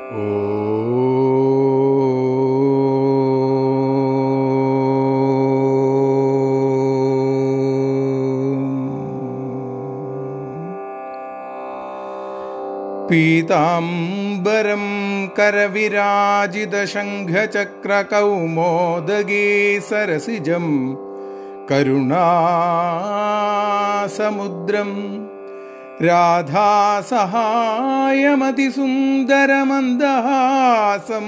പീതാംബരം കരവിരാജിതശംഖചക്രകൗമോദഗേ സരസിജം കരുണാസമുദ്രം രാധാസഹായമതിസുന്ദരമന്ദഹാസം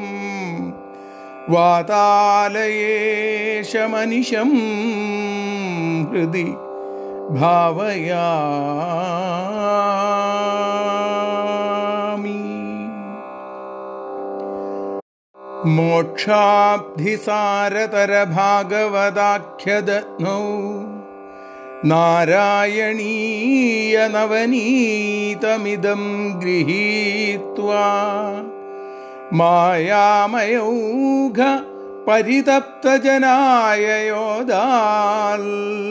വാതാലയേശമനിശം ഹൃദി ഭാവയാമി മോക്ഷാബ്ധിസാരതരഭാഗവതാഖ്യദനൗ നാരായണീയനവനീതമിദം ഗൃഹീത്വാ മായാമയൗഘ പരിതപ്തജനായ യോദാൽ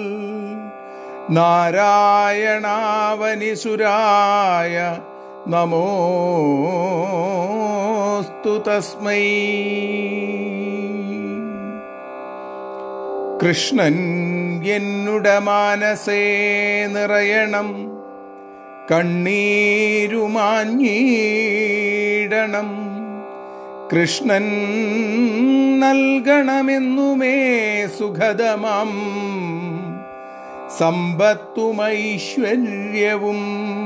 നാരായണാവനിസുരായ നമോസ്തു തസ്മൈ കൃഷ്ണൻ എന്നുട മാനസേ നിറയണം കണ്ണീരുമാഞ്ഞീടണം കൃഷ്ണൻ നൽകണമെന്നുമേ സുഖതമാം സമ്പത്തുമൈശ്വര്യവും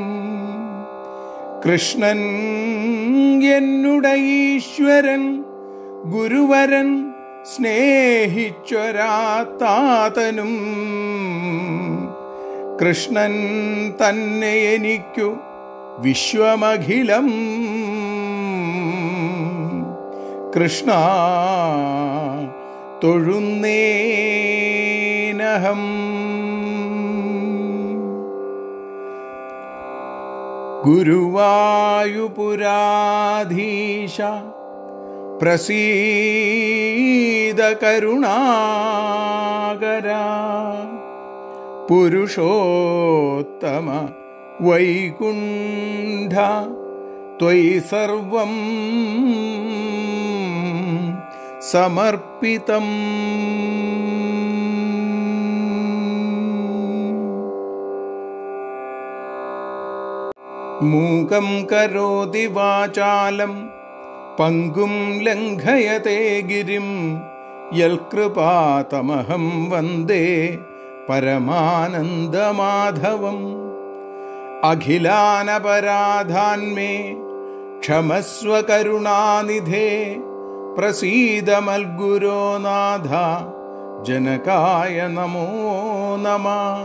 കൃഷ്ണൻ എന്നുട ഈശ്വരൻ ഗുരുവരൻ സ്നേഹിച്ചൊരാത്താതനും കൃഷ്ണൻ തന്നെ എനിക്കു വിശ്വമഖിലം കൃഷ്ണ തൊഴുന്നേനഹം ഗുരുവായുപുരാധീശ പ്രസീദ കരുണാകര പുരുഷോത്തമ വൈകുണ്ഠ ത്വയി സർവം സമർപ്പിതം മൂകം കരോതി വാചാലം പങ്കും ലംഘയത്തെ ഗിരിം യൽകൃപാതമഹം വന്ദേ പരമാനന്ദമാധവം അഖിലാനപരാധാന്മേ ക്ഷമസ്വ കരുണാനിധേ പ്രസീദമൽഗുരോ നാഥ ജനകായ നമോ നമ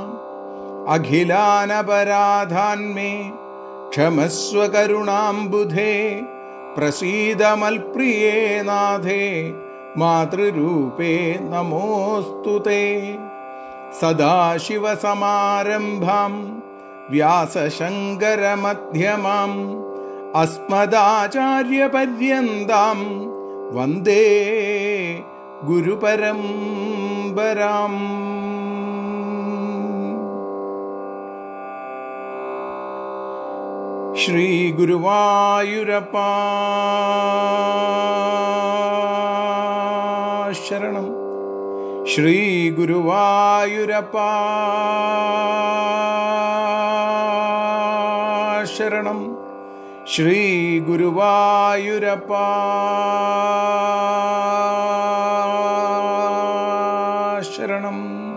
അഖിലാനപരാധാന്മേ ക്ഷമസ്വ കരുണാംബുധേ പ്രസീദമൽപ്രിയേ നാഥേ മാതൃരൂപേ നമോസ്തു തേ സദാശിവസമാരംഭാം വ്യാസശങ്കരമധ്യമാം അസ്മദാചാര്യപര്യന്താം വന്ദേ ഗുരുപരമ്പരാം ശ്രീ ഗുരുവായൂരപ്പ ശരണം ശ്രീ ഗുരുവായൂരപ്പ ശരണം ശ്രീ ഗുരുവായൂരപ്പ ശരണം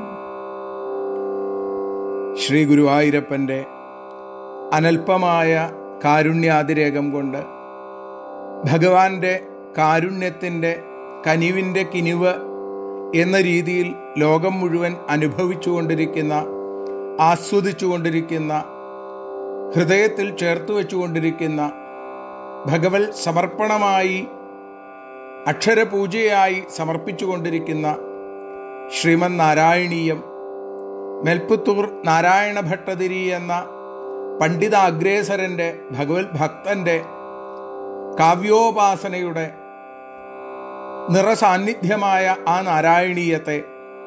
ശ്രീ ഗുരുവായൂരപ്പൻ്റെ അനൽപമായ കാരുണ്യാതിരേകം കൊണ്ട് ഭഗവാന്റെ കാരുണ്യത്തിൻ്റെ കനിവിൻ്റെ കിനിവ് എന്ന രീതിയിൽ ലോകം മുഴുവൻ അനുഭവിച്ചുകൊണ്ടിരിക്കുന്ന ആസ്വദിച്ചുകൊണ്ടിരിക്കുന്ന ഹൃദയത്തിൽ ചേർത്ത് വെച്ചുകൊണ്ടിരിക്കുന്ന ഭഗവത് സമർപ്പണമായി അക്ഷരപൂജയായി സമർപ്പിച്ചുകൊണ്ടിരിക്കുന്ന ശ്രീമൻ നാരായണീയം മെൽപ്പുത്തൂർ നാരായണ ഭട്ടതിരി എന്ന പണ്ഡിതാഗ്രേസരൻ്റെ ഭഗവത് ഭക്തൻ്റെ കാവ്യോപാസനയുടെ നിറസാന്നിധ്യമായ ആ നാരായണീയത്തെ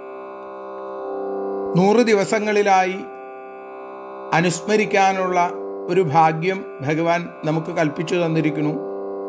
നൂറ് ദിവസങ്ങളിലായി അനുസ്മരിക്കാനുള്ള ഒരു ഭാഗ്യം ഭഗവാൻ നമുക്ക് കൽപ്പിച്ചു തന്നിരിക്കുന്നു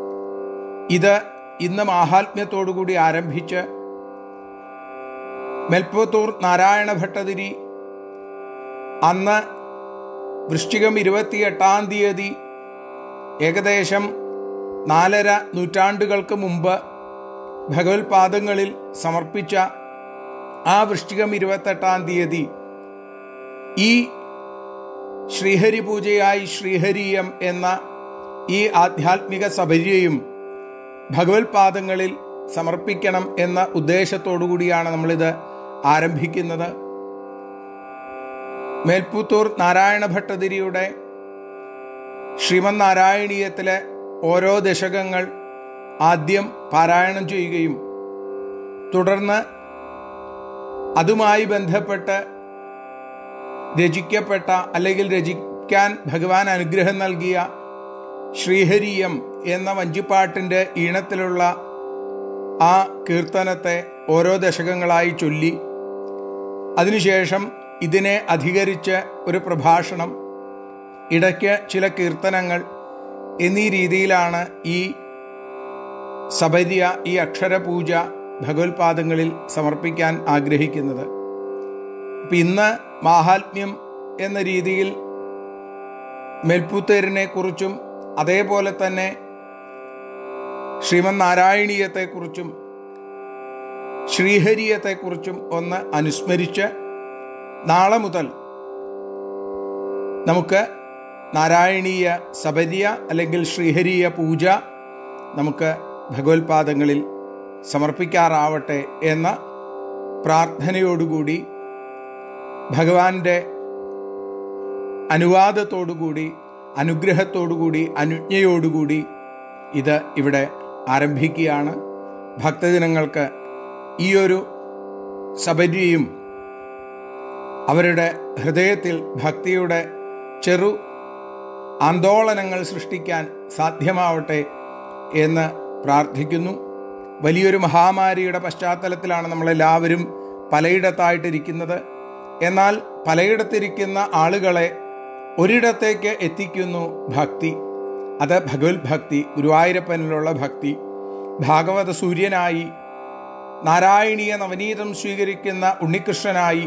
ഇത് ഇന്ന് മാഹാത്മ്യത്തോടുകൂടി ആരംഭിച്ച് മെൽപ്പത്തൂർ നാരായണ ഭട്ടതിരി അന്ന് വൃശ്ചികം ഇരുപത്തിയെട്ടാം തീയതി ഏകദേശം നാലര നൂറ്റാണ്ടുകൾക്ക് മുമ്പ് ഭഗവത്പാദങ്ങളിൽ സമർപ്പിച്ച ആ വൃശ്ചികം ഇരുപത്തെട്ടാം തീയതി ഈ ശ്രീഹരി പൂജയായി ശ്രീഹരിയം എന്ന ഈ ആധ്യാത്മിക സബര്യയും ഭഗവത്പാദങ്ങളിൽ സമർപ്പിക്കണം എന്ന ഉദ്ദേശത്തോടു കൂടിയാണ് നമ്മളിത് ആരംഭിക്കുന്നത് മേൽപ്പുത്തൂർ നാരായണ ഭട്ടതിരിയുടെ ശ്രീമന് നാരായണീയത്തിലെ ഓരോ ദശകങ്ങൾ ആദ്യം പാരായണം ചെയ്യുകയും തുടർന്ന് അതുമായി ബന്ധപ്പെട്ട് രചിക്കപ്പെട്ട അല്ലെങ്കിൽ രചിക്കാൻ ഭഗവാൻ അനുഗ്രഹം നൽകിയ ശ്രീഹരിയം എന്ന വഞ്ചിപ്പാട്ടിൻ്റെ ഈണത്തിലുള്ള ആ കീർത്തനത്തെ ഓരോ ദശകങ്ങളായി ചൊല്ലി അതിനുശേഷം ഇതിനെ അധികരിച്ച് ഒരു പ്രഭാഷണം ഇടയ്ക്ക് ചില കീർത്തനങ്ങൾ എന്നീ രീതിയിലാണ് ഈ സബര്യ ഈ അക്ഷരപൂജ ഭഗവത്പാദങ്ങളിൽ സമർപ്പിക്കാൻ ആഗ്രഹിക്കുന്നത് അപ്പം ഇന്ന് മാഹാത്മ്യം എന്ന രീതിയിൽ മെൽപ്പുത്തേരിനെ കുറിച്ചും അതേപോലെ തന്നെ ശ്രീമന് നാരായണീയത്തെക്കുറിച്ചും ശ്രീഹരിയത്തെക്കുറിച്ചും ഒന്ന് അനുസ്മരിച്ച് നാളെ മുതൽ നമുക്ക് നാരായണീയ സബര്യ അല്ലെങ്കിൽ ശ്രീഹരിയ പൂജ നമുക്ക് ഭഗവത്പാദങ്ങളിൽ സമർപ്പിക്കാറാവട്ടെ എന്ന പ്രാർത്ഥനയോടുകൂടി ഭഗവാന്റെ അനുവാദത്തോടുകൂടി അനുഗ്രഹത്തോടുകൂടി അനുജ്ഞയോടുകൂടി ഇത് ഇവിടെ ആരംഭിക്കുകയാണ് ഭക്തജനങ്ങൾക്ക് ഈ ഒരു സബര്യയും അവരുടെ ഹൃദയത്തിൽ ഭക്തിയുടെ ചെറു ആന്തോളനങ്ങൾ സൃഷ്ടിക്കാൻ സാധ്യമാവട്ടെ എന്ന് പ്രാർത്ഥിക്കുന്നു വലിയൊരു മഹാമാരിയുടെ പശ്ചാത്തലത്തിലാണ് നമ്മളെല്ലാവരും പലയിടത്തായിട്ടിരിക്കുന്നത് എന്നാൽ പലയിടത്തിരിക്കുന്ന ആളുകളെ ഒരിടത്തേക്ക് എത്തിക്കുന്നു ഭക്തി അത് ഭഗവത് ഭക്തി ഗുരുവായൂരപ്പനിലുള്ള ഭക്തി ഭാഗവത സൂര്യനായി നാരായണീയ നവനീതം സ്വീകരിക്കുന്ന ഉണ്ണികൃഷ്ണനായി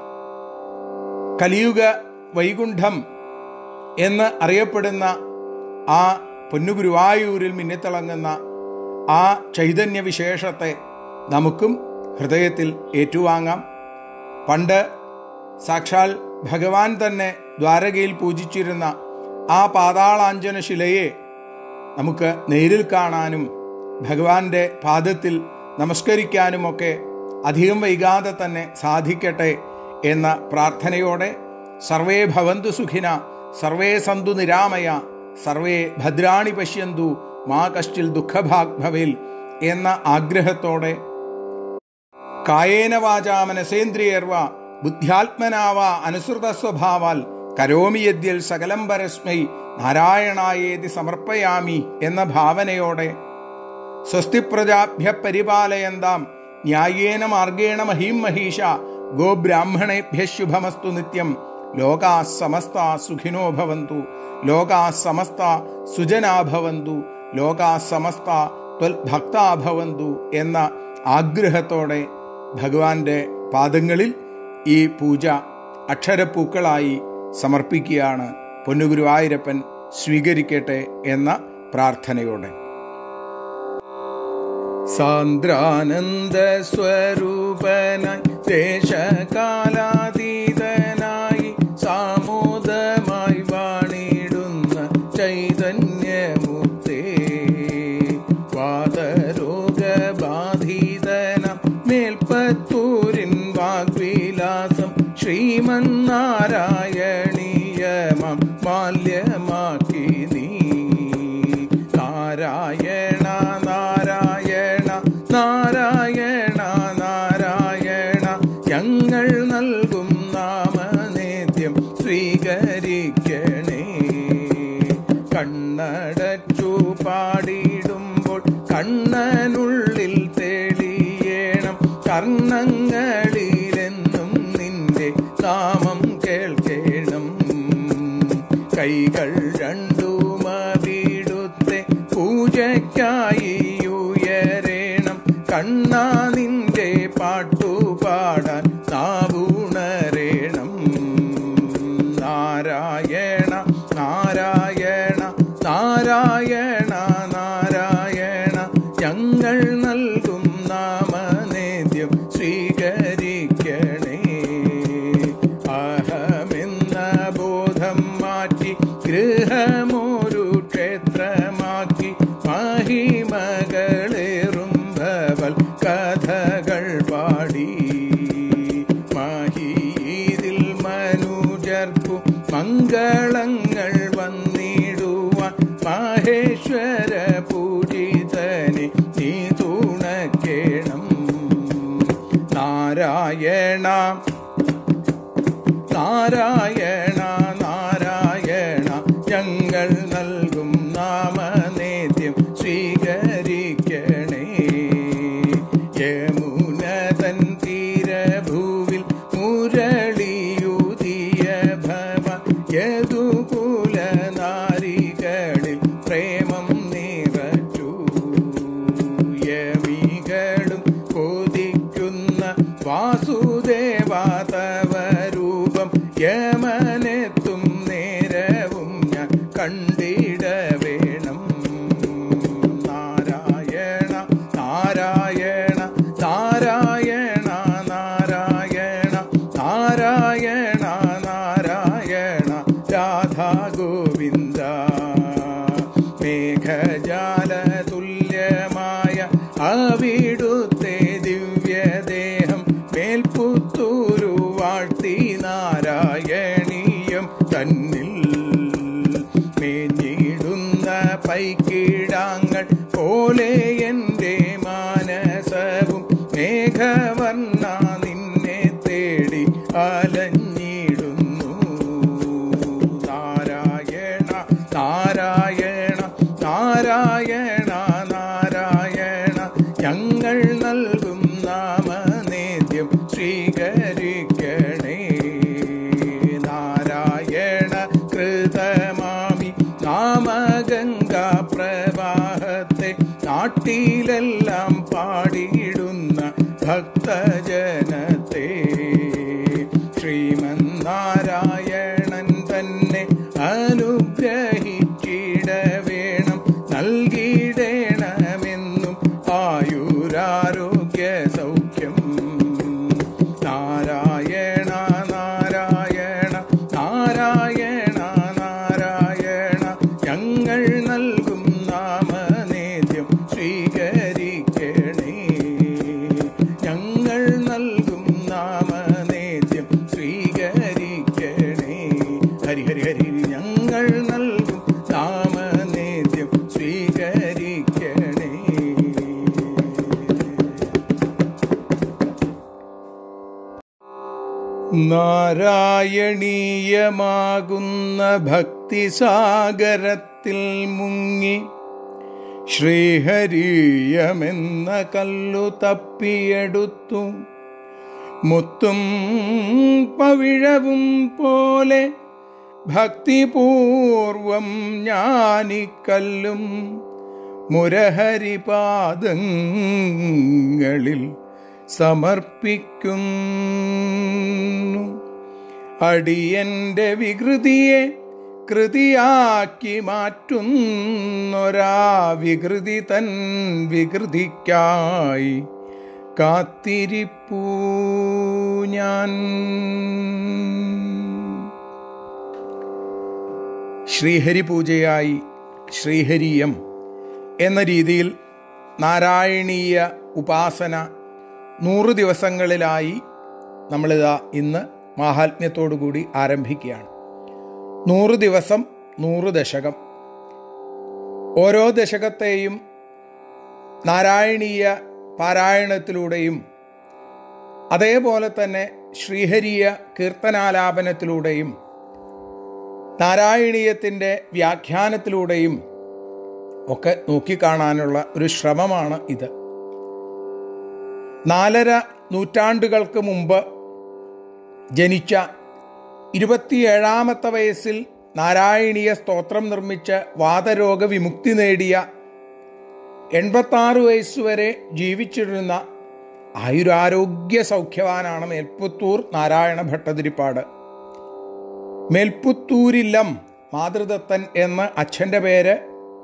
കലിയുഗ വൈകുണ്ഠം എന്ന് അറിയപ്പെടുന്ന ആ പൊന്നുഗുരുവായൂരിൽ മിന്നിത്തിളങ്ങുന്ന ആ ചൈതന്യ വിശേഷത്തെ നമുക്കും ഹൃദയത്തിൽ ഏറ്റുവാങ്ങാം പണ്ട് സാക്ഷാൽ ഭഗവാൻ തന്നെ ദ്വാരകയിൽ പൂജിച്ചിരുന്ന ആ പാതാളാഞ്ജന ശിലയെ നമുക്ക് നേരിൽ കാണാനും ഭഗവാന്റെ പാദത്തിൽ നമസ്കരിക്കാനുമൊക്കെ അധികം വൈകാതെ തന്നെ സാധിക്കട്ടെ എന്ന പ്രാർത്ഥനയോടെ സർവേ ഭവന്തു സുഖിന സർവേ സന്തു നിരാമയ സർവേ ഭദ്രാണി പശ്യന്തു മാ കശ്ചിൽ ദുഃഖഭാഗ് ഭവേൽ എന്ന ആഗ്രഹത്തോടെ കായേന വാചാ മനസേന്ദ്രിയർവ ബുദ്ധ്യാത്മനാവ അനുസൃത സ്വഭാവാൽ കരോമി യദ്യൽ സകലം പരസ്മൈ നാരായണായേതി സമർപ്പയാമി എന്ന ഭാവനയോടെ സ്വസ്തിപ്രജാഭ്യ പരിപാലയന്താം ന്യായേന മാർഗേണ മഹീം മഹീഷ ഗോബ്രാഹ്മണേഭ്യ ശുഭമസ്തു നിത്യം ലോകാ സമസ്ത സുഖിനോ ഭവന്തു ലോകാ സമസ്ത സുജനാ ഭവന്തു ലോകാ സമസ്ത ത്വൽഭക്താ ഭവന്തു എന്ന ആഗ്രഹത്തോടെ ഭഗവാന്റെ പാദങ്ങളിൽ ഈ പൂജ അക്ഷരപ്പൂക്കളായി സമർപ്പിക്കുകയാണ് പൊന്നുഗുരുവായൂരപ്പൻ സ്വീകരിക്കട്ടെ എന്ന പ്രാർത്ഥനയോടെ സാന്ദ്രാനന്ദ സ്വരൂപനായി ദേശകാലാതീതനായി സാമോദമായി വാണിടുന്ന ചൈതന്യമൂർത്തേ വാതരോഗബാധിതന മേൽപ്പത്തൂരിൻ വാഗ്വിലാസം ശ്രീമന്നാരായണീയമം മാല്യമാക്കി നീ നാരായണ നാരായണ നാരായണ നാരായണ ഞങ്ങൾ നൽകും നാമനേദ്യം സ്വീകരിക്കണേ കണ്ണടച്ചു പാടിയിടുമ്പോൾ കണ്ണനുള്ളിൽ തെളിയണം കർണങ്ങളിലെന്നും നിന്റെ നാമം കേൾക്കണം കൈകൾ രണ്ടുമവിടുത്തെ പൂജയ്ക്കായി നാരായണ നാരായണ ഞങ്ങൾ നൽകും നാമനേദ്യം സ്വീകരിക്കണേ അഹമെന്ന ബോധം മാറ്റി ഗൃഹമൊരു ക്ഷേത്രമാക്കി മഹിമകളേറും ഭവൽ കഥകൾ പാടി മഹീതിൽ മനുജർക്കു മംഗളങ്ങൾ വന്നിടുവാൻ മഹേശ്വര പൂജിതനെ നീ തുണക്കേണം നാരായണ നാരായണ നാരായണ ഞങ്ങൾ നൽകും നാമനേദ്യം സ്വീകരിക്കണേ യമുനതൻ തീരഭൂവിൽ മുരളിയുതിയ ഭവ യദുകുല നാരികളിൽ പ്രേമം നിറച്ചു യമികളും കൊതിക്കുന്ന വാസുദേവാതവ രൂപം യമനെത്തും നേരവും ഞാൻ കണ്ടിട വേണം നാരായണ നാരായണ നാരായണ നാരായണ നാരായണ നാരായണ രാധാ ഗോവിന്ദ മേഘജാല തുല്യമായ അവിടുത്തെ ദിവ്യദേഹം മേൽപുത്തൂരു വാഴ്ത്തി നാരായണീയം തന്നിൽ മേഞ്ഞിടുന്ന പൈക്കിടാങ്ങൾ പോലെ എൻ്റെ മാനസവും മേഘവർണ്ണ നിന്നെ തേടി അലഞ്ഞിടുന്നു നാരായണ നാരായണ നാരായണ നാരായണ ഞങ്ങൾ നൽകും നാമനേദ്യം സ്വീകരിക്കണേ നാരായണ കൃതമാമി നാമഗംഗാ പ്രവാഹത്തെ നാട്ടിലെല്ലാം പാടിയിടുന്ന ഭക്തജനത്തെ ശ്രീമൻ നാരായണൻ തന്നെ അനുഗ്രഹിച്ചിട വേണം നൽകിയിടേണമെന്നും ആയുരാരോഗ്യ സൗഖ്യം നാരായണ നാരായണ നാരായണ നാരായണ ഞങ്ങൾ നൽകും നാമനേദ്യം സ്വീകരിക്കണേ ഞങ്ങൾ നൽകും നാമനേദ്യം സ്വീകരിക്കണേ ഹരി ഹരി ഹരി ഞങ്ങൾ നൽകും നാമനേദ്യം സ്വീകരിക്കണേ നാരായണീയമാകുന്ന ഭക്തിസാഗരത്തിൽ മുങ്ങി ശ്രീഹരീയമെന്ന കല്ലു തപ്പിയെടുത്തു മുത്തും പവിഴവും പോലെ ഭക്തിപൂർവം ഞാനിക്കല്ലും മുരഹരിപാദങ്ങളിൽ സമർപ്പിക്കുന്നു അടിയന്റെ വികൃതിയെ കൃതിയാക്കി മാറ്റുന്നൊരാ വികൃതി തൻ വികൃതിക്കായി കാത്തിരിപ്പൂ ഞാൻ ശ്രീഹരി പൂജയായി ശ്രീഹരിയം എന്ന രീതിയിൽ നാരായണീയ ഉപാസന നൂറ് ദിവസങ്ങളിലായി നമ്മളിതാ ഇന്ന് മാഹാത്മ്യത്തോടുകൂടി ആരംഭിക്കുകയാണ് നൂറ് ദിവസം നൂറ് ദശകം ഓരോ ദശകത്തെയും നാരായണീയ പാരായണത്തിലൂടെയും അതേപോലെ തന്നെ ശ്രീഹരീയ കീർത്തനാലാപനത്തിലൂടെയും നാരായണീയത്തിൻ്റെ വ്യാഖ്യാനത്തിലൂടെയും ഒക്കെ നോക്കിക്കാണാനുള്ള ഒരു ശ്രമമാണ് ഇത് നാലര നൂറ്റാണ്ടുകൾക്ക് മുമ്പ് ജനിച്ച ഇരുപത്തിയേഴാമത്തെ വയസ്സിൽ നാരായണീയ സ്തോത്രം നിർമ്മിച്ച് വാതരോഗ വിമുക്തി നേടിയ എൺപത്താറ് വയസ്സുവരെ ജീവിച്ചിരുന്ന ആയുരാരോഗ്യ സൗഖ്യവാനാണ് മേൽപ്പുത്തൂർ നാരായണ ഭട്ടതിരിപ്പാട് മേൽപ്പുത്തൂരില്ലം മാതൃദത്തൻ എന്ന് അച്ഛൻ്റെ പേര്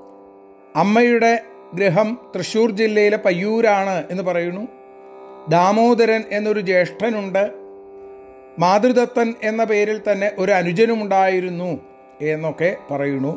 അമ്മയുടെ ഗൃഹം തൃശ്ശൂർ ജില്ലയിലെ പയ്യൂരാണ് എന്ന് പറയുന്നു ദാമോദരൻ എന്നൊരു ജ്യേഷ്ഠനുണ്ട് മാതൃദത്തൻ എന്ന പേരിൽ തന്നെ ഒരു അനുജനുമുണ്ടായിരുന്നു എന്നൊക്കെ പറയുന്നു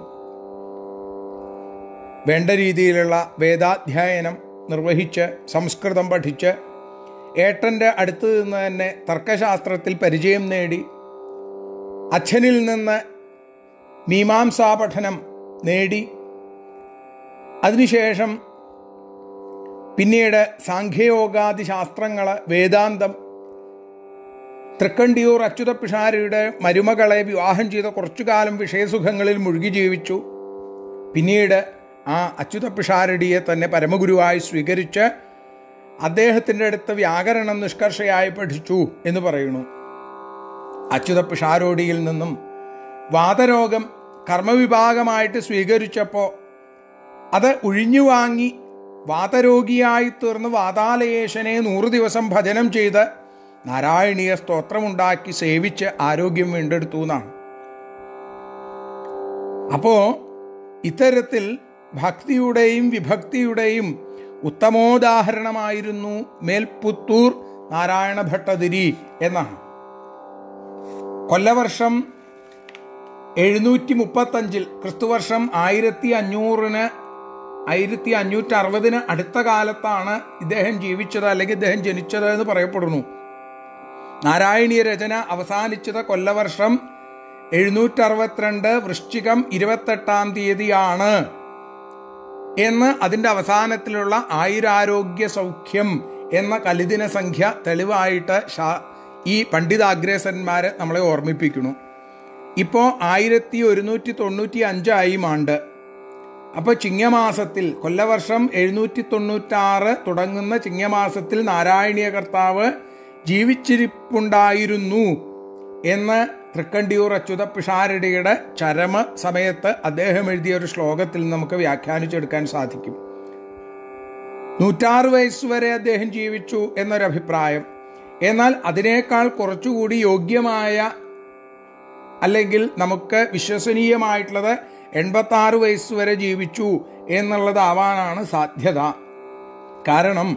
വേണ്ട രീതിയിലുള്ള വേദാധ്യയനം നിർവഹിച്ച് സംസ്കൃതം പഠിച്ച് ഏട്ടൻ്റെ അടുത്ത് നിന്ന് തന്നെ തർക്കശാസ്ത്രത്തിൽ പരിചയം നേടി അച്ഛനിൽ നിന്ന് മീമാംസാ പഠനം നേടി അതിനുശേഷം പിന്നീട് സാഖ്യയോഗാദി ശാസ്ത്രങ്ങൾ വേദാന്തം തൃക്കണ്ടിയൂർ അച്യുത പിഷാരിയുടെ മരുമകളെ വിവാഹം ചെയ്ത കുറച്ചു കാലം വിഷയസുഖങ്ങളിൽ മുഴുകി ജീവിച്ചു പിന്നീട് ആ അച്യുത പിഷാരടിയെ തന്നെ പരമഗുരുവായി സ്വീകരിച്ച് അദ്ദേഹത്തിൻ്റെ അടുത്ത് വ്യാകരണം നിഷ്കർഷയായി പഠിച്ചു എന്ന് പറയുന്നു അച്യുത പിഷാരോടിയിൽ നിന്നും വാതരോഗം കർമ്മവിഭാഗമായിട്ട് സ്വീകരിച്ചപ്പോൾ അത് ഒഴിഞ്ഞു വാങ്ങി വാതരോഗിയായി തീർന്ന് വാതാലയേശനെ നൂറ് ദിവസം ഭജനം ചെയ്ത് നാരായണീയ സ്തോത്രമുണ്ടാക്കി സേവിച്ച് ആരോഗ്യം വീണ്ടെടുത്തു എന്നാണ് അപ്പോ ഇത്തരത്തിൽ ഭക്തിയുടെയും വിഭക്തിയുടെയും ഉത്തമോദാഹരണമായിരുന്നു മേൽപുത്തൂർ നാരായണ ഭട്ടതിരി എന്നാണ് കൊല്ലവർഷം എഴുന്നൂറ്റി മുപ്പത്തഞ്ചിൽ ക്രിസ്തുവർഷം ആയിരത്തി അഞ്ഞൂറിന് ആയിരത്തി അഞ്ഞൂറ്റി അറുപതിന് അടുത്ത കാലത്താണ് ഇദ്ദേഹം ജീവിച്ചത് അല്ലെങ്കിൽ ഇദ്ദേഹം ജനിച്ചത് എന്ന് പറയപ്പെടുന്നു നാരായണീയ രചന അവസാനിച്ചത് കൊല്ലവർഷം എഴുന്നൂറ്റി അറുപത്തിരണ്ട് വൃശ്ചികം ഇരുപത്തെട്ടാം തീയതിയാണ് എന്ന് അതിൻ്റെ അവസാനത്തിലുള്ള ആയുരാരോഗ്യ സൗഖ്യം എന്ന കലിദിന സംഖ്യ തെളിവായിട്ട് ഈ പണ്ഡിതാഗ്രേസന്മാരെ നമ്മളെ ഓർമ്മിപ്പിക്കുന്നു ഇപ്പോൾ ആയിരത്തി ഒരുന്നൂറ്റി തൊണ്ണൂറ്റി അഞ്ചായി മാണ്ട് അപ്പോൾ ചിങ്ങമാസത്തിൽ കൊല്ലവർഷം എഴുന്നൂറ്റി തൊണ്ണൂറ്റാറ് തുടങ്ങുന്ന ചിങ്ങമാസത്തിൽ നാരായണീയ കർത്താവ് ജീവിച്ചിരിപ്പുണ്ടായിരുന്നു എന്ന് തൃക്കണ്ടിയൂർ അച്യുത പിഷാരടിയുടെ ചരമ സമയത്ത് അദ്ദേഹം എഴുതിയ ഒരു ശ്ലോകത്തിൽ നമുക്ക് വ്യാഖ്യാനിച്ചെടുക്കാൻ സാധിക്കും നൂറ്റാറ് വയസ്സ് വരെ അദ്ദേഹം ജീവിച്ചു എന്നൊരഭിപ്രായം എന്നാൽ അതിനേക്കാൾ കുറച്ചുകൂടി യോഗ്യമായ അല്ലെങ്കിൽ നമുക്ക് വിശ്വസനീയമായിട്ടുള്ളത് എൺപത്തി ആറ് വയസ്സ് വരെ ജീവിച്ചു എന്നുള്ളതാവാനാണ് സാധ്യത കാരണം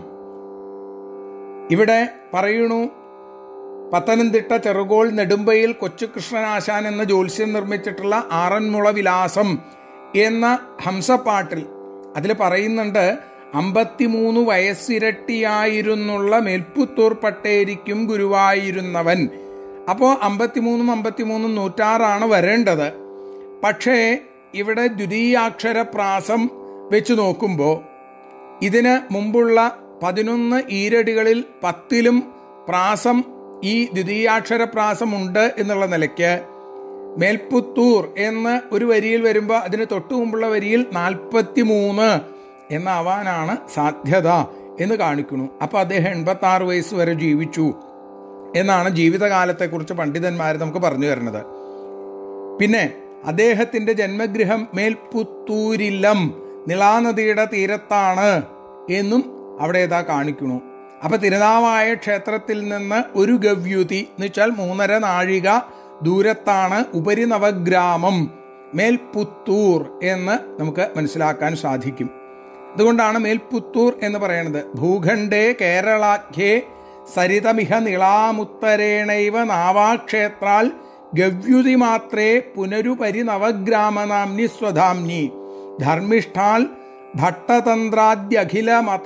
ഇവിടെ പറയണു പത്തനംതിട്ട ചെറുകോൾ നെടുമ്പയിൽ കൊച്ചുകൃഷ്ണനാശാൻ എന്ന ജ്യോത്സ്യം നിർമ്മിച്ചിട്ടുള്ള ആറന്മുള വിലാസം എന്ന ഹംസപ്പാട്ടിൽ അതിൽ പറയുന്നുണ്ട് അമ്പത്തിമൂന്ന് വയസ്സിരട്ടിയായിരുന്നുള്ള മേൽപ്പുത്തൂർ പട്ടേരിക്കും ഗുരുവായിരുന്നവൻ അപ്പോൾ അമ്പത്തിമൂന്നും അമ്പത്തിമൂന്നും നൂറ്റാറാണ് വരേണ്ടത് പക്ഷേ ഇവിടെ ദ്വിതീയാക്ഷര പ്രാസം വെച്ച് നോക്കുമ്പോൾ ഇതിന് മുമ്പുള്ള പതിനൊന്ന് ഈരടികളിൽ പത്തിലും പ്രാസം ഈ ദ്വിതീയാക്ഷര പ്രാസമുണ്ട് എന്നുള്ള നിലയ്ക്ക് മേൽപ്പുത്തൂർ എന്ന് ഒരു വരിയിൽ വരുമ്പോൾ അതിന് തൊട്ടു മുമ്പുള്ള വരിയിൽ നാൽപ്പത്തി മൂന്ന് എന്നാവാനാണ് സാധ്യത എന്ന് കാണിക്കുന്നു അപ്പോൾ അദ്ദേഹം എൺപത്തി ആറ് വയസ്സ് വരെ ജീവിച്ചു എന്നാണ് ജീവിതകാലത്തെക്കുറിച്ച് പണ്ഡിതന്മാർ നമുക്ക് പറഞ്ഞു തരുന്നത് പിന്നെ അദ്ദേഹത്തിൻ്റെ ജന്മഗൃഹം മേൽപുത്തൂരില്ലം നിളാനദിയുടെ തീരത്താണ് എന്നും അവിടെ ഏതാ കാണിക്കുന്നു അപ്പൊ തിരുനാവായ ക്ഷേത്രത്തിൽ നിന്ന് ഒരു ഗവ്യുതി എന്ന് വെച്ചാൽ മൂന്നര നാഴിക ദൂരത്താണ് ഉപരി നവഗ്രാമം മേൽപുത്തൂർ എന്ന് നമുക്ക് മനസ്സിലാക്കാൻ സാധിക്കും അതുകൊണ്ടാണ് മേൽപുത്തൂർ എന്ന് പറയുന്നത് ഭൂഖണ്ഡേ കേരളാഖ്യേ സരിതമിഹ നിളാമുത്തരേണൈവ നാവാക്ഷേത്രാൽ ഗവ്യുതി മാത്രേ പുനരുപരി നവഗ്രാമനാംനി സ്വധാംനി ധർമ്മിഷ്ഠാൽ ഭട്ടതന്ത്രാദ്യഖില മത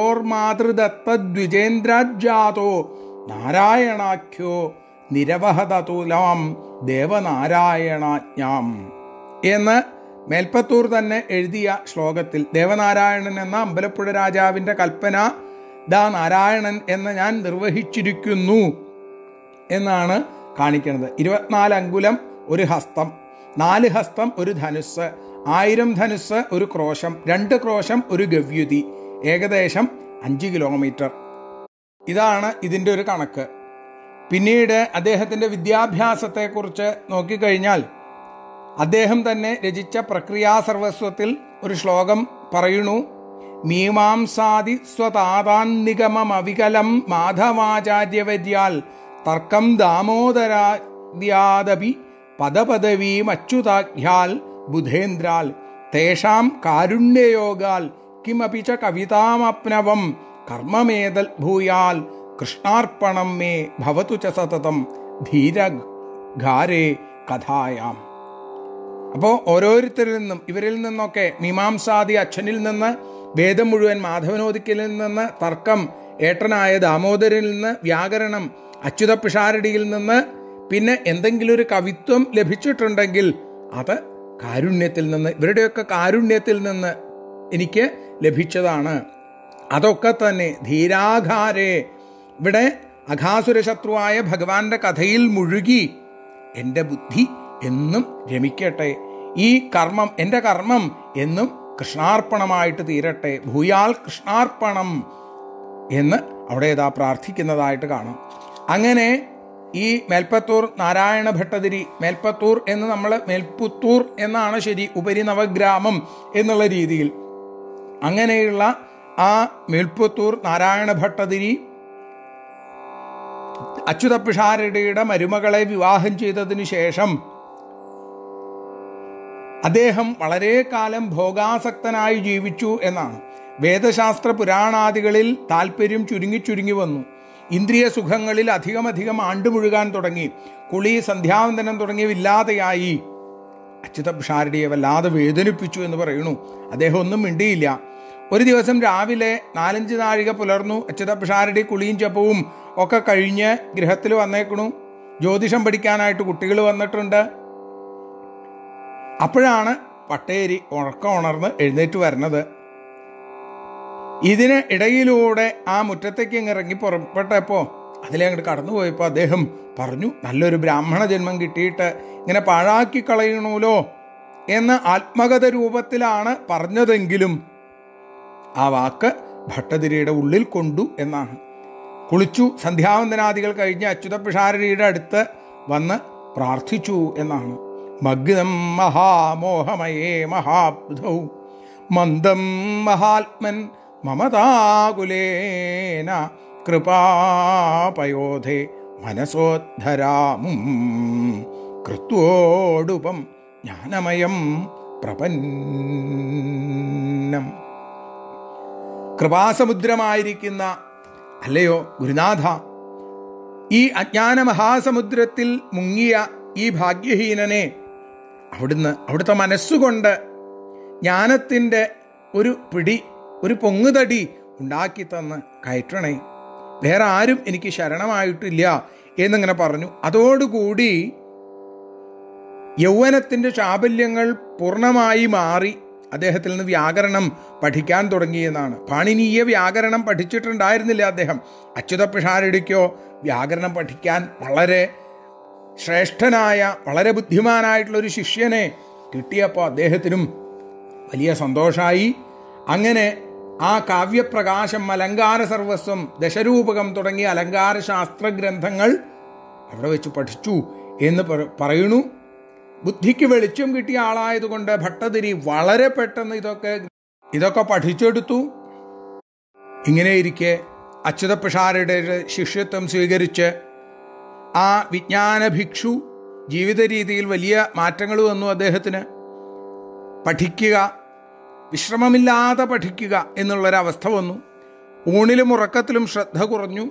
പട്ടോർമാതൃദത്തദ്വിജേന്ദ്രാജാതോ നാരായണാഖ്യോ നിരവഹതതുലാം ദേവനാരായണാജ്ഞാം എന്ന് മേൽപ്പത്തൂർ തന്നെ എഴുതിയ ശ്ലോകത്തിൽ ദേവനാരായണൻ എന്ന അമ്പലപ്പുഴ രാജാവിൻ്റെ കൽപ്പന ദാ നാരായണൻ എന്ന് ഞാൻ നിർവഹിച്ചിരിക്കുന്നു എന്നാണ് കാണിക്കുന്നത് ഇരുപത്തിനാല് അങ്കുലം ഒരു ഹസ്തം നാല് ഹസ്തം ഒരു ധനുസ് ആയിരം ധനുസ് ഒരു ക്രോശം രണ്ട് ക്രോശം ഒരു ഗവ്യുതി ഏകദേശം അഞ്ച് കിലോമീറ്റർ ഇതാണ് ഇതിൻ്റെ ഒരു കണക്ക് പിന്നീട് അദ്ദേഹത്തിൻ്റെ വിദ്യാഭ്യാസത്തെക്കുറിച്ച് നോക്കിക്കഴിഞ്ഞാൽ അദ്ദേഹം തന്നെ രചിച്ച പ്രക്രിയാ സർവസ്വത്തിൽ ഒരു ശ്ലോകം പറയുന്നു മീമാംസാദി സ്വതാതാന്നിഗമവികലം മാധവാചാര്യവര്യാൽ തർക്കം ദാമോദരാദ്യാദപി പദപദവീം അച്യുതാഖ്യാൽ ബുധേന്ദ്രാൽ തേഷാം കാരുണ്യയോഗാൽ കിമപി ച കവിതാമപ്നവം കർമ്മമേതൽ ഭൂയാൽ കൃഷ്ണാർപ്പണം മേ ഭവതു ച സതതം ധീരഘാരേ കഥായാം അപ്പോൾ ഓരോരുത്തരിൽ നിന്നും ഇവരിൽ നിന്നൊക്കെ മീമാംസാദി അച്ഛനിൽ നിന്ന് വേദം മുഴുവൻ മാധവനോദിക്കലിൽ നിന്ന് തർക്കം ഏട്ടനായ ദാമോദരിൽ നിന്ന് വ്യാകരണം അച്യുത പിഷാരടിയിൽ നിന്ന് പിന്നെ എന്തെങ്കിലും ഒരു കവിത്വം ലഭിച്ചിട്ടുണ്ടെങ്കിൽ അത് കാരുണ്യത്തിൽ നിന്ന് ഇവരുടെയൊക്കെ കാരുണ്യത്തിൽ നിന്ന് എനിക്ക് ലഭിച്ചതാണ് അതൊക്കെ തന്നെ ധീരാഘാരേ ഇവിടെ അഘാസുര ശത്രുവായ ഭഗവാന്റെ കഥയിൽ മുഴുകി എൻ്റെ ബുദ്ധി എന്നും രമിക്കട്ടെ ഈ കർമ്മം എൻ്റെ കർമ്മം എന്നും കൃഷ്ണാർപ്പണമായിട്ട് തീരട്ടെ ഭൂയാൽ കൃഷ്ണാർപ്പണം എന്ന് അവിടെ ഇതാ പ്രാർത്ഥിക്കുന്നതായിട്ട് കാണാം അങ്ങനെ ഈ മേൽപ്പത്തൂർ നാരായണ ഭട്ടതിരി മേൽപ്പത്തൂർ എന്ന് നമ്മൾ മേൽപ്പുത്തൂർ എന്നാണ് ശരി ഉപരി നവഗ്രാമം എന്നുള്ള രീതിയിൽ അങ്ങനെയുള്ള ആ മേൽപ്പുത്തൂർ നാരായണ ഭട്ടതിരി അച്യുത പിഷാരടിയുടെ മരുമകളെ വിവാഹം ചെയ്തതിനു ശേഷം അദ്ദേഹം വളരെ കാലം ഭോഗാസക്തനായി ജീവിച്ചു എന്നാണ് വേദശാസ്ത്ര പുരാണാദികളിൽ താല്പര്യം ചുരുങ്ങി ചുരുങ്ങി വന്നു ഇന്ദ്രിയ സുഖങ്ങളിൽ അധികമധികം ആണ്ടുമുഴുകാൻ തുടങ്ങി കുളി സന്ധ്യാവന്തനം തുടങ്ങിയവില്ലാതെയായി അച്യുത പിഷാരടിയെ വല്ലാതെ വേദനിപ്പിച്ചു എന്ന് പറയുന്നു അദ്ദേഹം ഒന്നും മിണ്ടിയില്ല ഒരു ദിവസം രാവിലെ നാലഞ്ച് നാഴിക പുലർന്നു അച്യുത പിഷാരടി കുളിയും ജപവും ഒക്കെ കഴിഞ്ഞ് ഗൃഹത്തിൽ വന്നേക്കണു ജ്യോതിഷം പഠിക്കാനായിട്ട് കുട്ടികൾ വന്നിട്ടുണ്ട് അപ്പോഴാണ് പട്ടേരി ഉറക്കം ഉണർന്ന് എഴുന്നേറ്റ് വരുന്നത് ഇതിന് ഇടയിലൂടെ ആ മുറ്റത്തേക്ക് അങ്ങ് ഇറങ്ങി പുറപ്പെട്ടപ്പോൾ അതിലെ അങ്ങോട്ട് കടന്നുപോയപ്പോൾ അദ്ദേഹം പറഞ്ഞു നല്ലൊരു ബ്രാഹ്മണ ജന്മം കിട്ടിയിട്ട് ഇങ്ങനെ പാഴാക്കി കളയണമല്ലോ എന്ന ആത്മകഥ രൂപത്തിലാണ് പറഞ്ഞതെങ്കിലും ആ വാക്ക് ഭട്ടതിരിയുടെ ഉള്ളിൽ കൊണ്ടു എന്നാണ് കുളിച്ചു സന്ധ്യാവന്തനാദികൾ കഴിഞ്ഞ് അച്യുത പിഷാരടിയുടെ അടുത്ത് വന്ന് പ്രാർത്ഥിച്ചു എന്നാണ് മഗ്നം മഹാമോഹമയേ മഹാബുധൗ മന്ദം മഹാത്മൻ മമതാകുലേന കൃപാപയോധേ മനസോദ്ധരാമും കൃത്വോടുപം ജ്ഞാനമയം പ്രപന്നം കൃപാസമുദ്രമായിരിക്കുന്ന അല്ലയോ ഗുരുനാഥ ഈ അജ്ഞാന മഹാസമുദ്രത്തിൽ മുങ്ങിയ ഈ ഭാഗ്യഹീനനെ അവിടുന്ന് അവിടുത്തെ മനസ്സുകൊണ്ട് ജ്ഞാനത്തിൻ്റെ ഒരു പിടി ഒരു പൊങ്ങുതടി ഉണ്ടാക്കി തന്ന് കയറ്റണേ വേറെ ആരും എനിക്ക് ശരണമായിട്ടില്ല എന്നിങ്ങനെ പറഞ്ഞു അതോടുകൂടി യൗവനത്തിൻ്റെ ചാബല്യങ്ങൾ പൂർണ്ണമായി മാറി അദ്ദേഹത്തിൽ നിന്ന് വ്യാകരണം പഠിക്കാൻ തുടങ്ങിയെന്നാണ് പാണിനീയ വ്യാകരണം പഠിച്ചിട്ടുണ്ടായിരുന്നില്ല അദ്ദേഹം അച്യുത പിഷാരടിക്കോ വ്യാകരണം പഠിക്കാൻ വളരെ ശ്രേഷ്ഠനായ വളരെ ബുദ്ധിമാനായിട്ടുള്ള ഒരു ശിഷ്യനെ കിട്ടിയപ്പോൾ അദ്ദേഹത്തിനും വലിയ സന്തോഷമായി അങ്ങനെ ആ കാവ്യപ്രകാശം അലങ്കാര സർവസ്വം ദശരൂപകം തുടങ്ങിയ അലങ്കാര ശാസ്ത്ര ഗ്രന്ഥങ്ങൾ അവിടെ വെച്ച് പഠിച്ചു എന്ന് പറയുന്നു ബുദ്ധിക്ക് വെളിച്ചം കിട്ടിയ ആളായതുകൊണ്ട് ഭട്ടതിരി വളരെ പെട്ടെന്ന് ഇതൊക്കെ ഇതൊക്കെ പഠിച്ചെടുത്തു ഇങ്ങനെ ഇരിക്കെ അച്യുത പിഷാരയുടെ ശിഷ്യത്വം സ്വീകരിച്ച് ആ വിജ്ഞാന ഭിക്ഷു ജീവിത രീതിയിൽ വലിയ മാറ്റങ്ങൾ വന്നു അദ്ദേഹത്തിന് പഠിക്കുക വിശ്രമമില്ലാതെ പഠിക്കുക എന്നുള്ളൊരവസ്ഥ വന്നു ഊണിലും ഉറക്കത്തിലും ശ്രദ്ധ കുറഞ്ഞു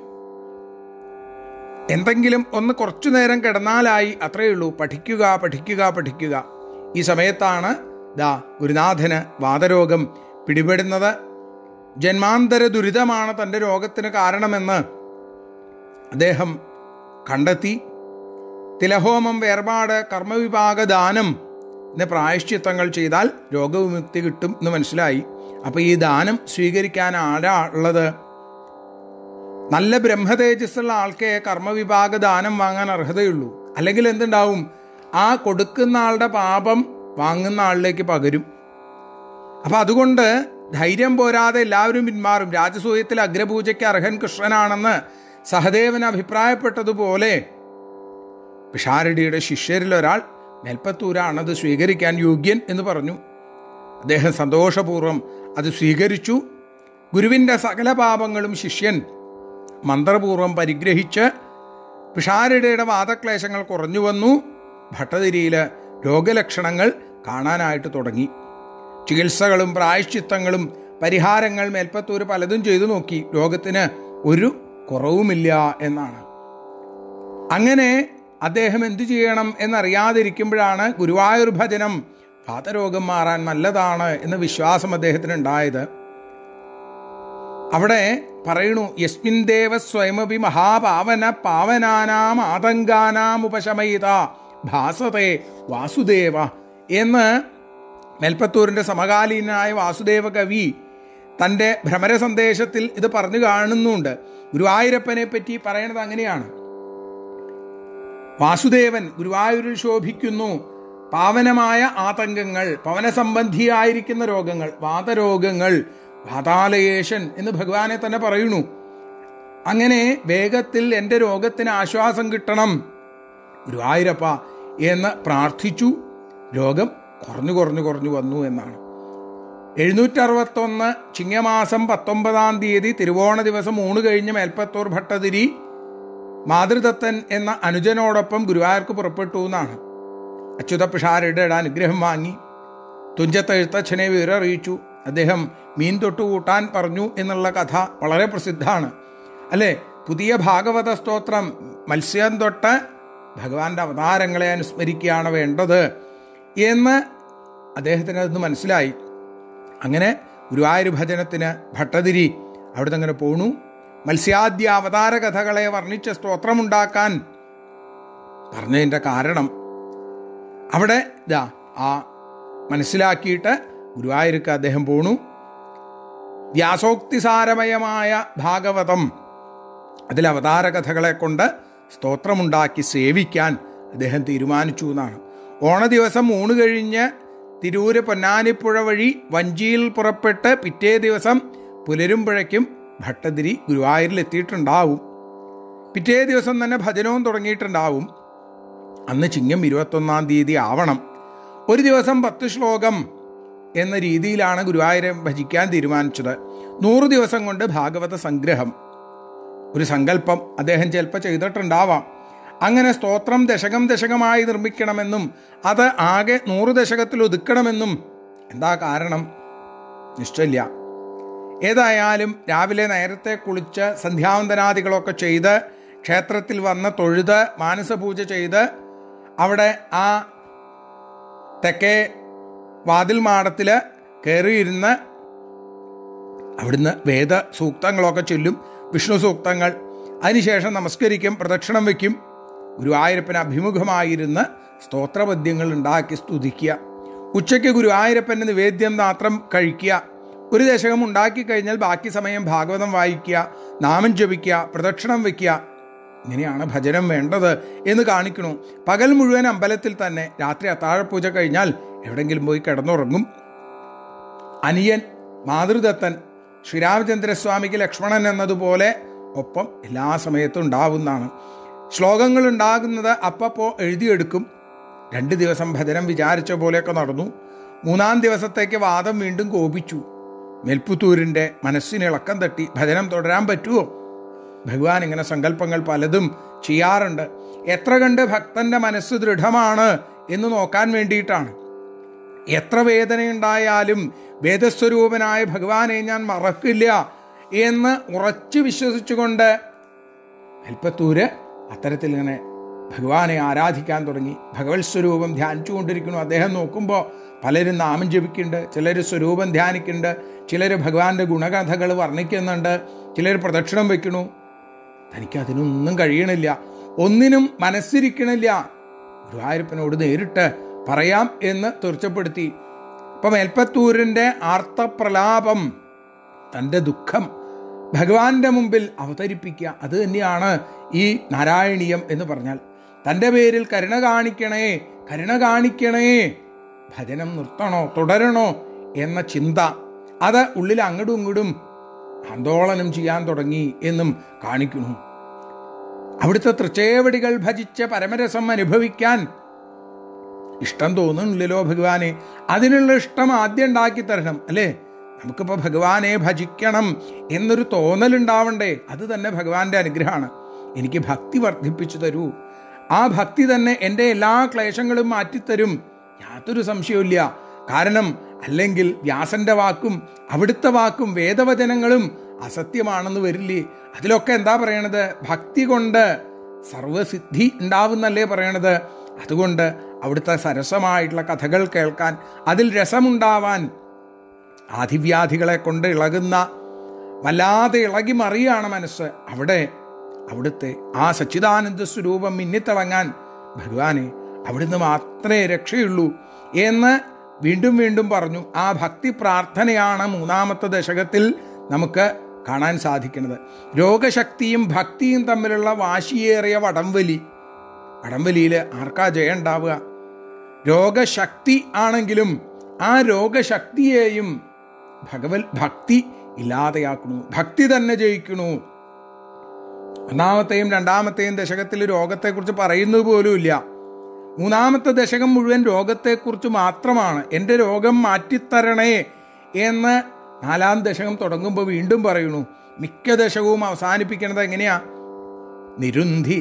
എന്തെങ്കിലും ഒന്ന് കുറച്ചു നേരം കിടന്നാലായി അത്രയേ ഉള്ളൂ പഠിക്കുക പഠിക്കുക പഠിക്കുക ഈ സമയത്താണ് ദാ ഗുരുനാഥന് വാതരോഗം പിടിപെടുന്നത് ജന്മാന്തര ദുരിതമാണ് തൻ്റെ രോഗത്തിന് കാരണമെന്ന് അദ്ദേഹം കണ്ടെത്തി തിലഹോമം വേർപാട് കർമ്മവിഭാഗ ദാനം എന്ന പ്രായശ്ചിത്തങ്ങൾ ചെയ്താൽ രോഗവിമുക്തി കിട്ടും എന്ന് മനസ്സിലായി അപ്പോൾ ഈ ദാനം സ്വീകരിക്കാൻ ആരാ ഉള്ളത് നല്ല ബ്രഹ്മതേജസ്സുള്ള ആൾക്കേ കർമ്മവിഭാഗ ദാനം വാങ്ങാൻ അർഹതയുള്ളൂ അല്ലെങ്കിൽ എന്തുണ്ടാവും ആ കൊടുക്കുന്ന ആളുടെ പാപം വാങ്ങുന്ന ആളിലേക്ക് പകരും അപ്പം അതുകൊണ്ട് ധൈര്യം പോരാതെ എല്ലാവരും പിന്മാറും രാജസൂയത്തിൽ അഗ്രപൂജയ്ക്ക് അർഹൻ കൃഷ്ണനാണെന്ന് സഹദേവൻ അഭിപ്രായപ്പെട്ടതുപോലെ പിഷാരടിയുടെ ശിഷ്യരിൽ ഒരാൾ മേൽപ്പത്തൂരാണത് സ്വീകരിക്കാൻ യോഗ്യൻ എന്ന് പറഞ്ഞു അദ്ദേഹം സന്തോഷപൂർവ്വം അത് സ്വീകരിച്ചു ഗുരുവിൻ്റെ സകല പാപങ്ങളും ശിഷ്യൻ മന്ത്രപൂർവ്വം പരിഗ്രഹിച്ച് പിഷാരടിയുടെ വാദക്ലേശങ്ങൾ കുറഞ്ഞു വന്നു ഭട്ടതിരിയിൽ രോഗലക്ഷണങ്ങൾ കാണാനായിട്ട് തുടങ്ങി ചികിത്സകളും പ്രായശ്ചിത്തങ്ങളും പരിഹാരങ്ങൾ മേൽപ്പത്തൂർ പലതും ചെയ്തു നോക്കി രോഗത്തിന് ഒരു കുറവുമില്ല എന്നാണ് അങ്ങനെ അദ്ദേഹം എന്തു ചെയ്യണം എന്നറിയാതിരിക്കുമ്പോഴാണ് ഗുരുവായൂർ ഭജനം വാതരോഗം മാറാൻ നല്ലതാണ് എന്ന വിശ്വാസം അദ്ദേഹത്തിന് ഉണ്ടായത് അവിടെ പറയണു യസ്മിൻ ദേവ സ്വയമപി മഹാപാവന പാവനാനാം ആതങ്കാനാം ഉപശമയിത ഭാസതേ വാസുദേവ എന്ന് മേൽപ്പത്തൂരിൻ്റെ സമകാലീനായ വാസുദേവ കവി തൻ്റെ ഭ്രമര സന്ദേശത്തിൽ ഇത് പറഞ്ഞു കാണുന്നുണ്ട് ഗുരുവായൂരപ്പനെ പറ്റി പറയണത് അങ്ങനെയാണ് വാസുദേവൻ ഗുരുവായൂരിൽ ശോഭിക്കുന്നു പാവനമായ ആതങ്കങ്ങൾ പവന സംബന്ധിയായിരിക്കുന്ന രോഗങ്ങൾ വാതരോഗങ്ങൾ വാതാലയേഷൻ എന്ന് ഭഗവാനെ തന്നെ പറയുന്നു അങ്ങനെ വേഗത്തിൽ എൻ്റെ രോഗത്തിന് ആശ്വാസം കിട്ടണം ഗുരുവായൂരപ്പ എന്ന് പ്രാർത്ഥിച്ചു രോഗം കുറഞ്ഞു കുറഞ്ഞു കുറഞ്ഞു വന്നു എന്നാണ് എഴുന്നൂറ്ററുപത്തൊന്ന് ചിങ്ങമാസം പത്തൊമ്പതാം തീയതി തിരുവോണ ദിവസം ഊണ് കഴിഞ്ഞ് മേൽപ്പത്തൂർ ഭട്ടതിരി മാതൃദത്തൻ എന്ന അനുജനോടൊപ്പം ഗുരുവായൂർക്ക് പുറപ്പെട്ടു എന്നാണ് അച്യുത പിഷാരയുടെ അനുഗ്രഹം വാങ്ങി തുഞ്ചത്ത് എഴുത്തച്ഛനെ വിവരറിയിച്ചു അദ്ദേഹം മീൻ തൊട്ട് കൂട്ടാൻ പറഞ്ഞു എന്നുള്ള കഥ വളരെ പ്രസിദ്ധമാണ് അല്ലേ പുതിയ ഭാഗവത സ്തോത്രം മത്സ്യം തൊട്ട് ഭഗവാന്റെ അവതാരങ്ങളെ അനുസ്മരിക്കുകയാണ് വേണ്ടത് എന്ന് അദ്ദേഹത്തിന് അതൊന്ന് മനസ്സിലായി അങ്ങനെ ഗുരുവായൂർ ഭജനത്തിന് ഭട്ടതിരി അവിടുന്ന് അങ്ങനെ പോണു മത്സ്യാദ്യ അവതാര കഥകളെ വർണ്ണിച്ച സ്തോത്രമുണ്ടാക്കാൻ പറഞ്ഞതിൻ്റെ കാരണം അവിടെ ഇതാ ആ മനസ്സിലാക്കിയിട്ട് ഗുരുവായൂർക്ക് അദ്ദേഹം പോണു വ്യാസോക്തിസാരമയമായ ഭാഗവതം അതിൽ അവതാര കഥകളെ കൊണ്ട് സ്തോത്രമുണ്ടാക്കി സേവിക്കാൻ അദ്ദേഹം തീരുമാനിച്ചു എന്നാണ് ഓണ ദിവസം ഊണ് കഴിഞ്ഞ് തിരൂര് പൊന്നാനിപ്പുഴ വഴി വഞ്ചിയിൽ പുറപ്പെട്ട് പിറ്റേ ദിവസം പുലരുമ്പഴയ്ക്കും ഭട്ടതിരി ഗുരുവായൂരിൽ എത്തിയിട്ടുണ്ടാവും പിറ്റേ ദിവസം തന്നെ ഭജനവും തുടങ്ങിയിട്ടുണ്ടാവും അന്ന് ചിങ്ങം ഇരുപത്തൊന്നാം തീയതി ആവണം ഒരു ദിവസം പത്ത് ശ്ലോകം എന്ന രീതിയിലാണ് ഗുരുവായൂരെ ഭജിക്കാൻ തീരുമാനിച്ചത് നൂറ് ദിവസം കൊണ്ട് ഭാഗവത സംഗ്രഹം ഒരു സങ്കല്പം അദ്ദേഹം ചിലപ്പോൾ ചെയ്തിട്ടുണ്ടാവാം അങ്ങനെ സ്തോത്രം ദശകം ദശകമായി നിർമ്മിക്കണമെന്നും അത് ആകെ നൂറ് ദശകത്തിൽ ഒതുക്കണമെന്നും എന്താ കാരണം നിശ്ചയില്ല ഏതായാലും രാവിലെ നേരത്തെ കുളിച്ച് സന്ധ്യാവന്തനാദികളൊക്കെ ചെയ്ത് ക്ഷേത്രത്തിൽ വന്ന് തൊഴുത് മാനസപൂജ ചെയ്ത് അവിടെ ആ തെക്കേ വാതിൽ മാടത്തിൽ കയറിയിരുന്ന് അവിടുന്ന് വേദ സൂക്തങ്ങളൊക്കെ ചൊല്ലും വിഷ്ണു സൂക്തങ്ങൾ അതിനുശേഷം നമസ്കരിക്കും പ്രദക്ഷിണം വയ്ക്കും ഗുരുവായൂരപ്പന് അഭിമുഖമായിരുന്ന് സ്തോത്രപദ്യങ്ങൾ ഉണ്ടാക്കി സ്തുതിക്കുക ഉച്ചയ്ക്ക് ഗുരുവായൂരപ്പൻ്റെ നിവേദ്യം മാത്രം കഴിക്കുക ഒരു ദശകം ഉണ്ടാക്കി കഴിഞ്ഞാൽ ബാക്കി സമയം ഭാഗവതം വായിക്കുക നാമം ജപിക്കുക പ്രദക്ഷിണം വയ്ക്കുക ഇങ്ങനെയാണ് ഭജനം വേണ്ടത് എന്ന് കാണിക്കണു പകൽ മുഴുവൻ അമ്പലത്തിൽ തന്നെ രാത്രി അത്താഴപൂജ കഴിഞ്ഞാൽ എവിടെങ്കിലും പോയി കിടന്നുറങ്ങും അനിയൻ മാതൃദത്തൻ ശ്രീരാമചന്ദ്രസ്വാമിക്ക് ലക്ഷ്മണൻ എന്നതുപോലെ ഒപ്പം എല്ലാ സമയത്തും ഉണ്ടാവുന്നതാണ് ശ്ലോകങ്ങൾ ഉണ്ടാകുന്നത് അപ്പപ്പോ എഴുതിയെടുക്കും രണ്ട് ദിവസം ഭജനം വിചാരിച്ച പോലെയൊക്കെ നടന്നു മൂന്നാം ദിവസത്തേക്ക് വാദം വീണ്ടും കോപിച്ചു മേൽപ്പുത്തൂരിൻ്റെ മനസ്സിന് ഇളക്കം തട്ടി ഭജനം തുടരാൻ പറ്റുമോ ഭഗവാൻ ഇങ്ങനെ സങ്കല്പങ്ങൾ പലതും ചെയ്യാറുണ്ട് എത്ര കണ്ട് ഭക്തന്റെ മനസ്സ് ദൃഢമാണ് എന്ന് നോക്കാൻ വേണ്ടിയിട്ടാണ് എത്ര വേദനയുണ്ടായാലും വേദസ്വരൂപനായ ഭഗവാനെ ഞാൻ മറക്കില്ല എന്ന് ഉറച്ചു വിശ്വസിച്ചുകൊണ്ട് അൽപ്പത്തൂര് അത്തരത്തിൽ ഇങ്ങനെ ഭഗവാനെ ആരാധിക്കാൻ തുടങ്ങി ഭഗവത് സ്വരൂപം ധ്യാനിച്ചുകൊണ്ടിരിക്കുന്നു അദ്ദേഹം നോക്കുമ്പോൾ പലരും നാമം ജപിക്കുന്നുണ്ട് ചിലർ സ്വരൂപം ധ്യാനിക്കുന്നുണ്ട് ചിലർ ഭഗവാന്റെ ഗുണകഥകൾ വർണ്ണിക്കുന്നുണ്ട് ചിലർ പ്രദക്ഷിണം വയ്ക്കണു തനിക്ക് അതിനൊന്നും കഴിയണില്ല ഒന്നിനും മനസ്സിരിക്കണില്ല ഗുരുവായൂരപ്പനോട് നേരിട്ട് പറയാം എന്ന് തീർച്ചപ്പെടുത്തി ഇപ്പം മേൽപ്പത്തൂരിൻ്റെ ആർത്തപ്രലാപം തൻ്റെ ദുഃഖം ഭഗവാന്റെ മുമ്പിൽ അവതരിപ്പിക്കുക അത് തന്നെയാണ് ഈ നാരായണീയം എന്ന് പറഞ്ഞാൽ തൻ്റെ പേരിൽ കരുണ കാണിക്കണേ കരുണ കാണിക്കണേ ഭജനം നിർത്തണോ തുടരണോ എന്ന ചിന്ത അത് ഉള്ളിൽ അങ്ങടും ഇങ്ങടും ആന്തോളനം ചെയ്യാൻ തുടങ്ങി എന്നും കാണിക്കുന്നു അവിടുത്തെ തൃച്ചേവടികൾ ഭജിച്ച് പരമരസം അനുഭവിക്കാൻ ഇഷ്ടം തോന്നുന്നില്ലല്ലോ ഭഗവാനെ അതിനുള്ള ഇഷ്ടം ആദ്യം ഉണ്ടാക്കി തരണം അല്ലേ നമുക്കിപ്പോൾ ഭഗവാനെ ഭജിക്കണം എന്നൊരു തോന്നലുണ്ടാവണ്ടേ അത് തന്നെ ഭഗവാന്റെ അനുഗ്രഹമാണ് എനിക്ക് ഭക്തി വർദ്ധിപ്പിച്ചു തരൂ ആ ഭക്തി തന്നെ എൻ്റെ എല്ലാ ക്ലേശങ്ങളും മാറ്റിത്തരും യാതൊരു സംശയവുമില്ല കാരണം അല്ലെങ്കിൽ വ്യാസന്റെ വാക്കും അവിടുത്തെ വാക്കും വേദവചനങ്ങളും അസത്യമാണെന്ന് വരില്ലേ അതിലൊക്കെ എന്താ പറയണത് ഭക്തി കൊണ്ട് സർവസിദ്ധി ഉണ്ടാവുന്നല്ലേ പറയണത് അതുകൊണ്ട് അവിടുത്തെ സരസമായിട്ടുള്ള കഥകൾ കേൾക്കാൻ അതിൽ രസമുണ്ടാവാൻ ആധിവ്യാധികളെ കൊണ്ട് ഇളകുന്ന വല്ലാതെ ഇളകി മറിയാണ് മനസ്സ് അവിടെ അവിടുത്തെ ആ സച്ചിദാനന്ദ സ്വരൂപം മിന്നിത്തിളങ്ങാൻ ഭഗവാനെ അവിടുന്ന് മാത്രമേ രക്ഷയുള്ളൂ എന്ന് വീണ്ടും വീണ്ടും പറഞ്ഞു ആ ഭക്തി പ്രാർത്ഥനയാണ് മൂന്നാമത്തെ ദശകത്തിൽ നമുക്ക് കാണാൻ സാധിക്കുന്നത് രോഗശക്തിയും ഭക്തിയും തമ്മിലുള്ള വാശിയേറിയ വടംവലി വടംവലിയിൽ ആർക്കാ ജയം ഉണ്ടാവുക രോഗശക്തി ആണെങ്കിലും ആ രോഗശക്തിയെയും ഭഗവത് ഭക്തി ഇല്ലാതെയാക്കണു ഭക്തി തന്നെ ജയിക്കണു ഒന്നാമത്തെയും രണ്ടാമത്തെയും ദശകത്തിൽ രോഗത്തെക്കുറിച്ച് പറയുന്നത് പോലുമില്ല മൂന്നാമത്തെ ദശകം മുഴുവൻ രോഗത്തെക്കുറിച്ച് മാത്രമാണ് എൻ്റെ രോഗം മാറ്റിത്തരണേ എന്ന് നാലാം ദശകം തുടങ്ങുമ്പോൾ വീണ്ടും പറയുന്നു മിക്ക ദശകവും അവസാനിപ്പിക്കുന്നത് എങ്ങനെയാ നിരുന്ധി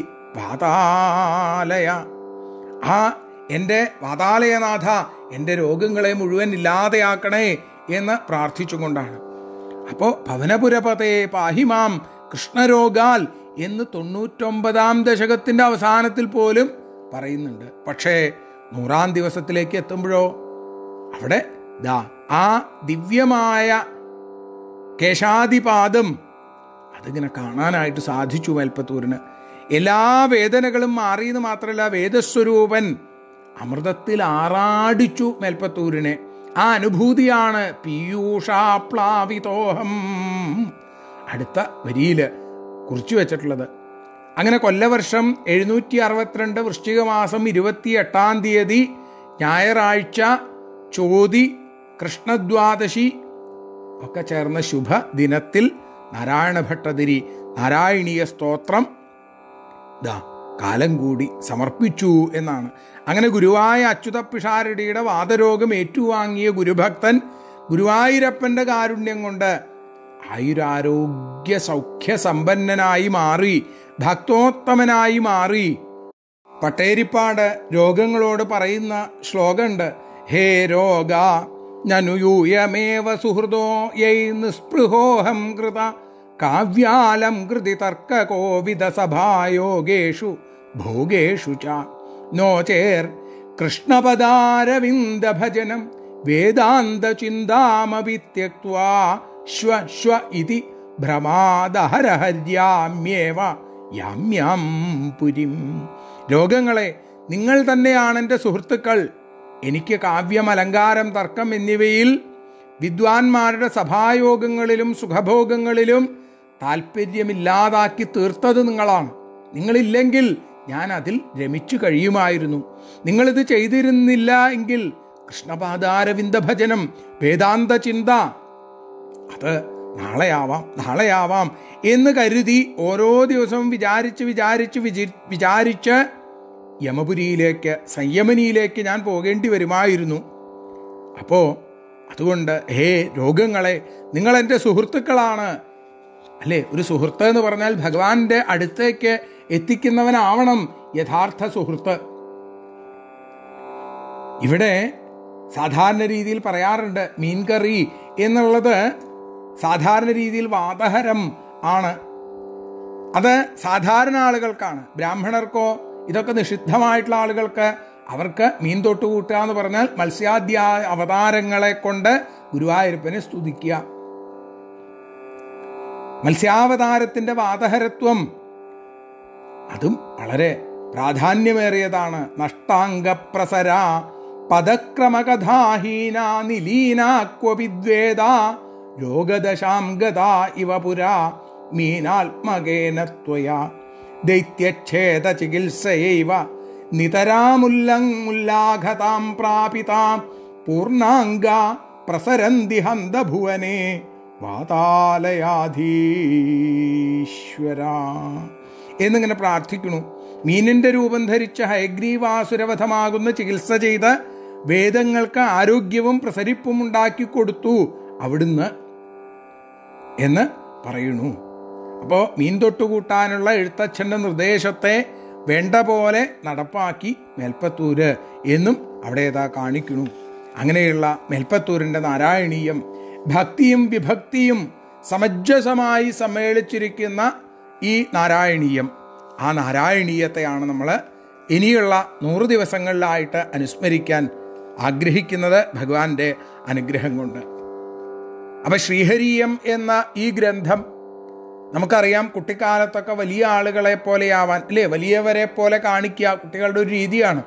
വാതാലയ ആ എൻ്റെ വാതാലയനാഥ എൻ്റെ രോഗങ്ങളെ മുഴുവൻ ഇല്ലാതെയാക്കണേ എന്ന് പ്രാർത്ഥിച്ചുകൊണ്ടാണ് അപ്പോൾ ഭവനപുരപതേ പാഹിമാം കൃഷ്ണരോഗാൽ എന്ന് തൊണ്ണൂറ്റൊമ്പതാം ദശകത്തിൻ്റെ അവസാനത്തിൽ പോലും പറയുന്നുണ്ട് പക്ഷേ നൂറാം ദിവസത്തിലേക്ക് എത്തുമ്പോഴോ അവിടെ ദാ ആ ദിവ്യമായ കേശാദിപാദം അതിങ്ങനെ കാണാനായിട്ട് സാധിച്ചു മേൽപ്പത്തൂരിന് എല്ലാ വേദനകളും മാറിയെന്ന് മാത്രമല്ല വേദസ്വരൂപൻ അമൃതത്തിൽ ആറാടിച്ചു മേൽപ്പത്തൂരിനെ ആ അനുഭൂതിയാണ് പീയൂഷാപ്ലാവിതോഹം അടുത്ത വരിയിൽ കുറിച്ചു വെച്ചിട്ടുള്ളത് അങ്ങനെ കൊല്ലവർഷം എഴുന്നൂറ്റി അറുപത്തിരണ്ട് വൃശ്ചിക മാസം ഇരുപത്തി എട്ടാം തീയതി ഞായറാഴ്ച ചോതി കൃഷ്ണദ്വാദശി ഒക്കെ ചേർന്ന ശുഭ ദിനത്തിൽ നാരായണ ഭട്ടതിരി നാരായണീയ സ്തോത്രം ദാ കാലം കൂടി സമർപ്പിച്ചു എന്നാണ് അങ്ങനെ ഗുരുവായ അച്യുത പിഷാരടിയുടെ വാദരോഗം ഏറ്റുവാങ്ങിയ ഗുരുഭക്തൻ ഗുരുവായൂരപ്പന്റെ കാരുണ്യം കൊണ്ട് ആയുരാരോഗ്യ സൗഖ്യ സമ്പന്നനായി മാറി ഭക്തോത്തമനായി മാറി പട്ടേരിപ്പാട് രോഗങ്ങളോട് പറയുന്ന ശ്ലോകമുണ്ട് ഹേ രോഗ നനുയൂയമേവ സുഹൃദോ യൈ നിസ്പൃഹോഹം കൃത കാവ്യാലം കൃതി തർക്കകോവിദ സഭായോഗേഷു ഭോഗേഷു ച നോ ചേർ കൃഷ്ണപദാരവിന്ദ ഭജനം വേദാന്ത ചിന്താമപി ത്യക്വാ ശ്വ ശ്വ ഇതി ഭ്രമാദഹരഹര്യാമ്യേവ യാമ്യാം പുരിം രോഗങ്ങളെ നിങ്ങൾ തന്നെയാണ് എൻ്റെ സുഹൃത്തുക്കൾ എനിക്ക് കാവ്യം അലങ്കാരം തർക്കം എന്നിവയിൽ വിദ്വാൻമാരുടെ സഭായോഗങ്ങളിലും സുഖഭോഗങ്ങളിലും താല്പര്യമില്ലാതാക്കി തീർത്തത് നിങ്ങളാണ് നിങ്ങളില്ലെങ്കിൽ ഞാൻ അതിൽ രമിച്ചു കഴിയുമായിരുന്നു നിങ്ങളിത് ചെയ്തിരുന്നില്ല എങ്കിൽ കൃഷ്ണപാദാരവിന്ദ ഭജനം വേദാന്ത ചിന്ത അത് നാളെയാവാം നാളെയാവാം എന്ന് കരുതി ഓരോ ദിവസവും വിചാരിച്ച് വിചാരിച്ച് വിചി വിചാരിച്ച് യമപുരിയിലേക്ക് സംയമനിയിലേക്ക് ഞാൻ പോകേണ്ടി വരുമായിരുന്നു അപ്പോൾ അതുകൊണ്ട് ഹേ രോഗങ്ങളെ നിങ്ങൾ എൻ്റെ സുഹൃത്തുക്കളാണ് അല്ലേ ഒരു സുഹൃത്ത് എന്ന് പറഞ്ഞാൽ ഭഗവാന്റെ അടുത്തേക്ക് എത്തിക്കുന്നവനാവണം യഥാർത്ഥ സുഹൃത്ത് ഇവിടെ സാധാരണ രീതിയിൽ പറയാറുണ്ട് മീൻകറി എന്നുള്ളത് സാധാരണ രീതിയിൽ വാതഹരം ആണ് അത് സാധാരണ ആളുകൾക്കാണ് ബ്രാഹ്മണർക്കോ ഇതൊക്കെ നിഷിദ്ധമായിട്ടുള്ള ആളുകൾക്ക് അവർക്ക് മീൻ തൊട്ട് കൂട്ടുക എന്ന് പറഞ്ഞാൽ മത്സ്യാദ്യ അവതാരങ്ങളെ കൊണ്ട് ഗുരുവായൂരപ്പനെ സ്തുതിക്കുക മത്സ്യാവതാരത്തിന്റെ വാതഹരത്വം അതും വളരെ പ്രാധാന്യമേറിയതാണ് നഷ്ടാംഗപ്രസര പദക്രമകഥാഹീന നിലീനാക്വവിദ്വേദ രോഗദശാം ഗതാ ഇവ പുരാ മീനാത്മകേന ത്വയാ ദൈത്യച്ഛേദ ചികിത്സയൈവ നിതരാമുല്ലങ്ങുല്ലാഘതാം പ്രാപിതാം പൂർണാംഗ പ്രസരന്തി ഹന്തഭുവനെ വാതാലയാധീശ്വര എന്നിങ്ങനെ പ്രാർത്ഥിക്കണു മീനിന്റെ രൂപം ധരിച്ച ഹയഗ്രീവാസുരവധമാകുന്ന ചികിത്സ ചെയ്ത് വേദങ്ങൾക്ക് ആരോഗ്യവും പ്രസരിപ്പും ഉണ്ടാക്കി കൊടുത്തു അവിടുന്ന് എന്ന് പറയുന്നു അപ്പോൾ മീൻ തൊട്ടുകൂട്ടാനുള്ള എഴുത്തച്ഛൻ്റെ നിർദ്ദേശത്തെ വേണ്ട പോലെ നടപ്പാക്കി മേൽപ്പത്തൂര് എന്നും അവിടെ ഏതാ കാണിക്കണു അങ്ങനെയുള്ള മേൽപ്പത്തൂരിൻ്റെ നാരായണീയം ഭക്തിയും വിഭക്തിയും സമഞ്ജസമായി സമ്മേളിച്ചിരിക്കുന്ന ഈ നാരായണീയം ആ നാരായണീയത്തെയാണ് നമ്മൾ ഇനിയുള്ള നൂറ് ദിവസങ്ങളിലായിട്ട് അനുസ്മരിക്കാൻ ആഗ്രഹിക്കുന്നത് ഭഗവാന്റെ അനുഗ്രഹം കൊണ്ട് അപ്പം ശ്രീഹരീയം എന്ന ഈ ഗ്രന്ഥം നമുക്കറിയാം കുട്ടിക്കാലത്തൊക്കെ വലിയ ആളുകളെ പോലെയാവാൻ അല്ലേ വലിയവരെ പോലെ കാണിക്കുക കുട്ടികളുടെ ഒരു രീതിയാണ്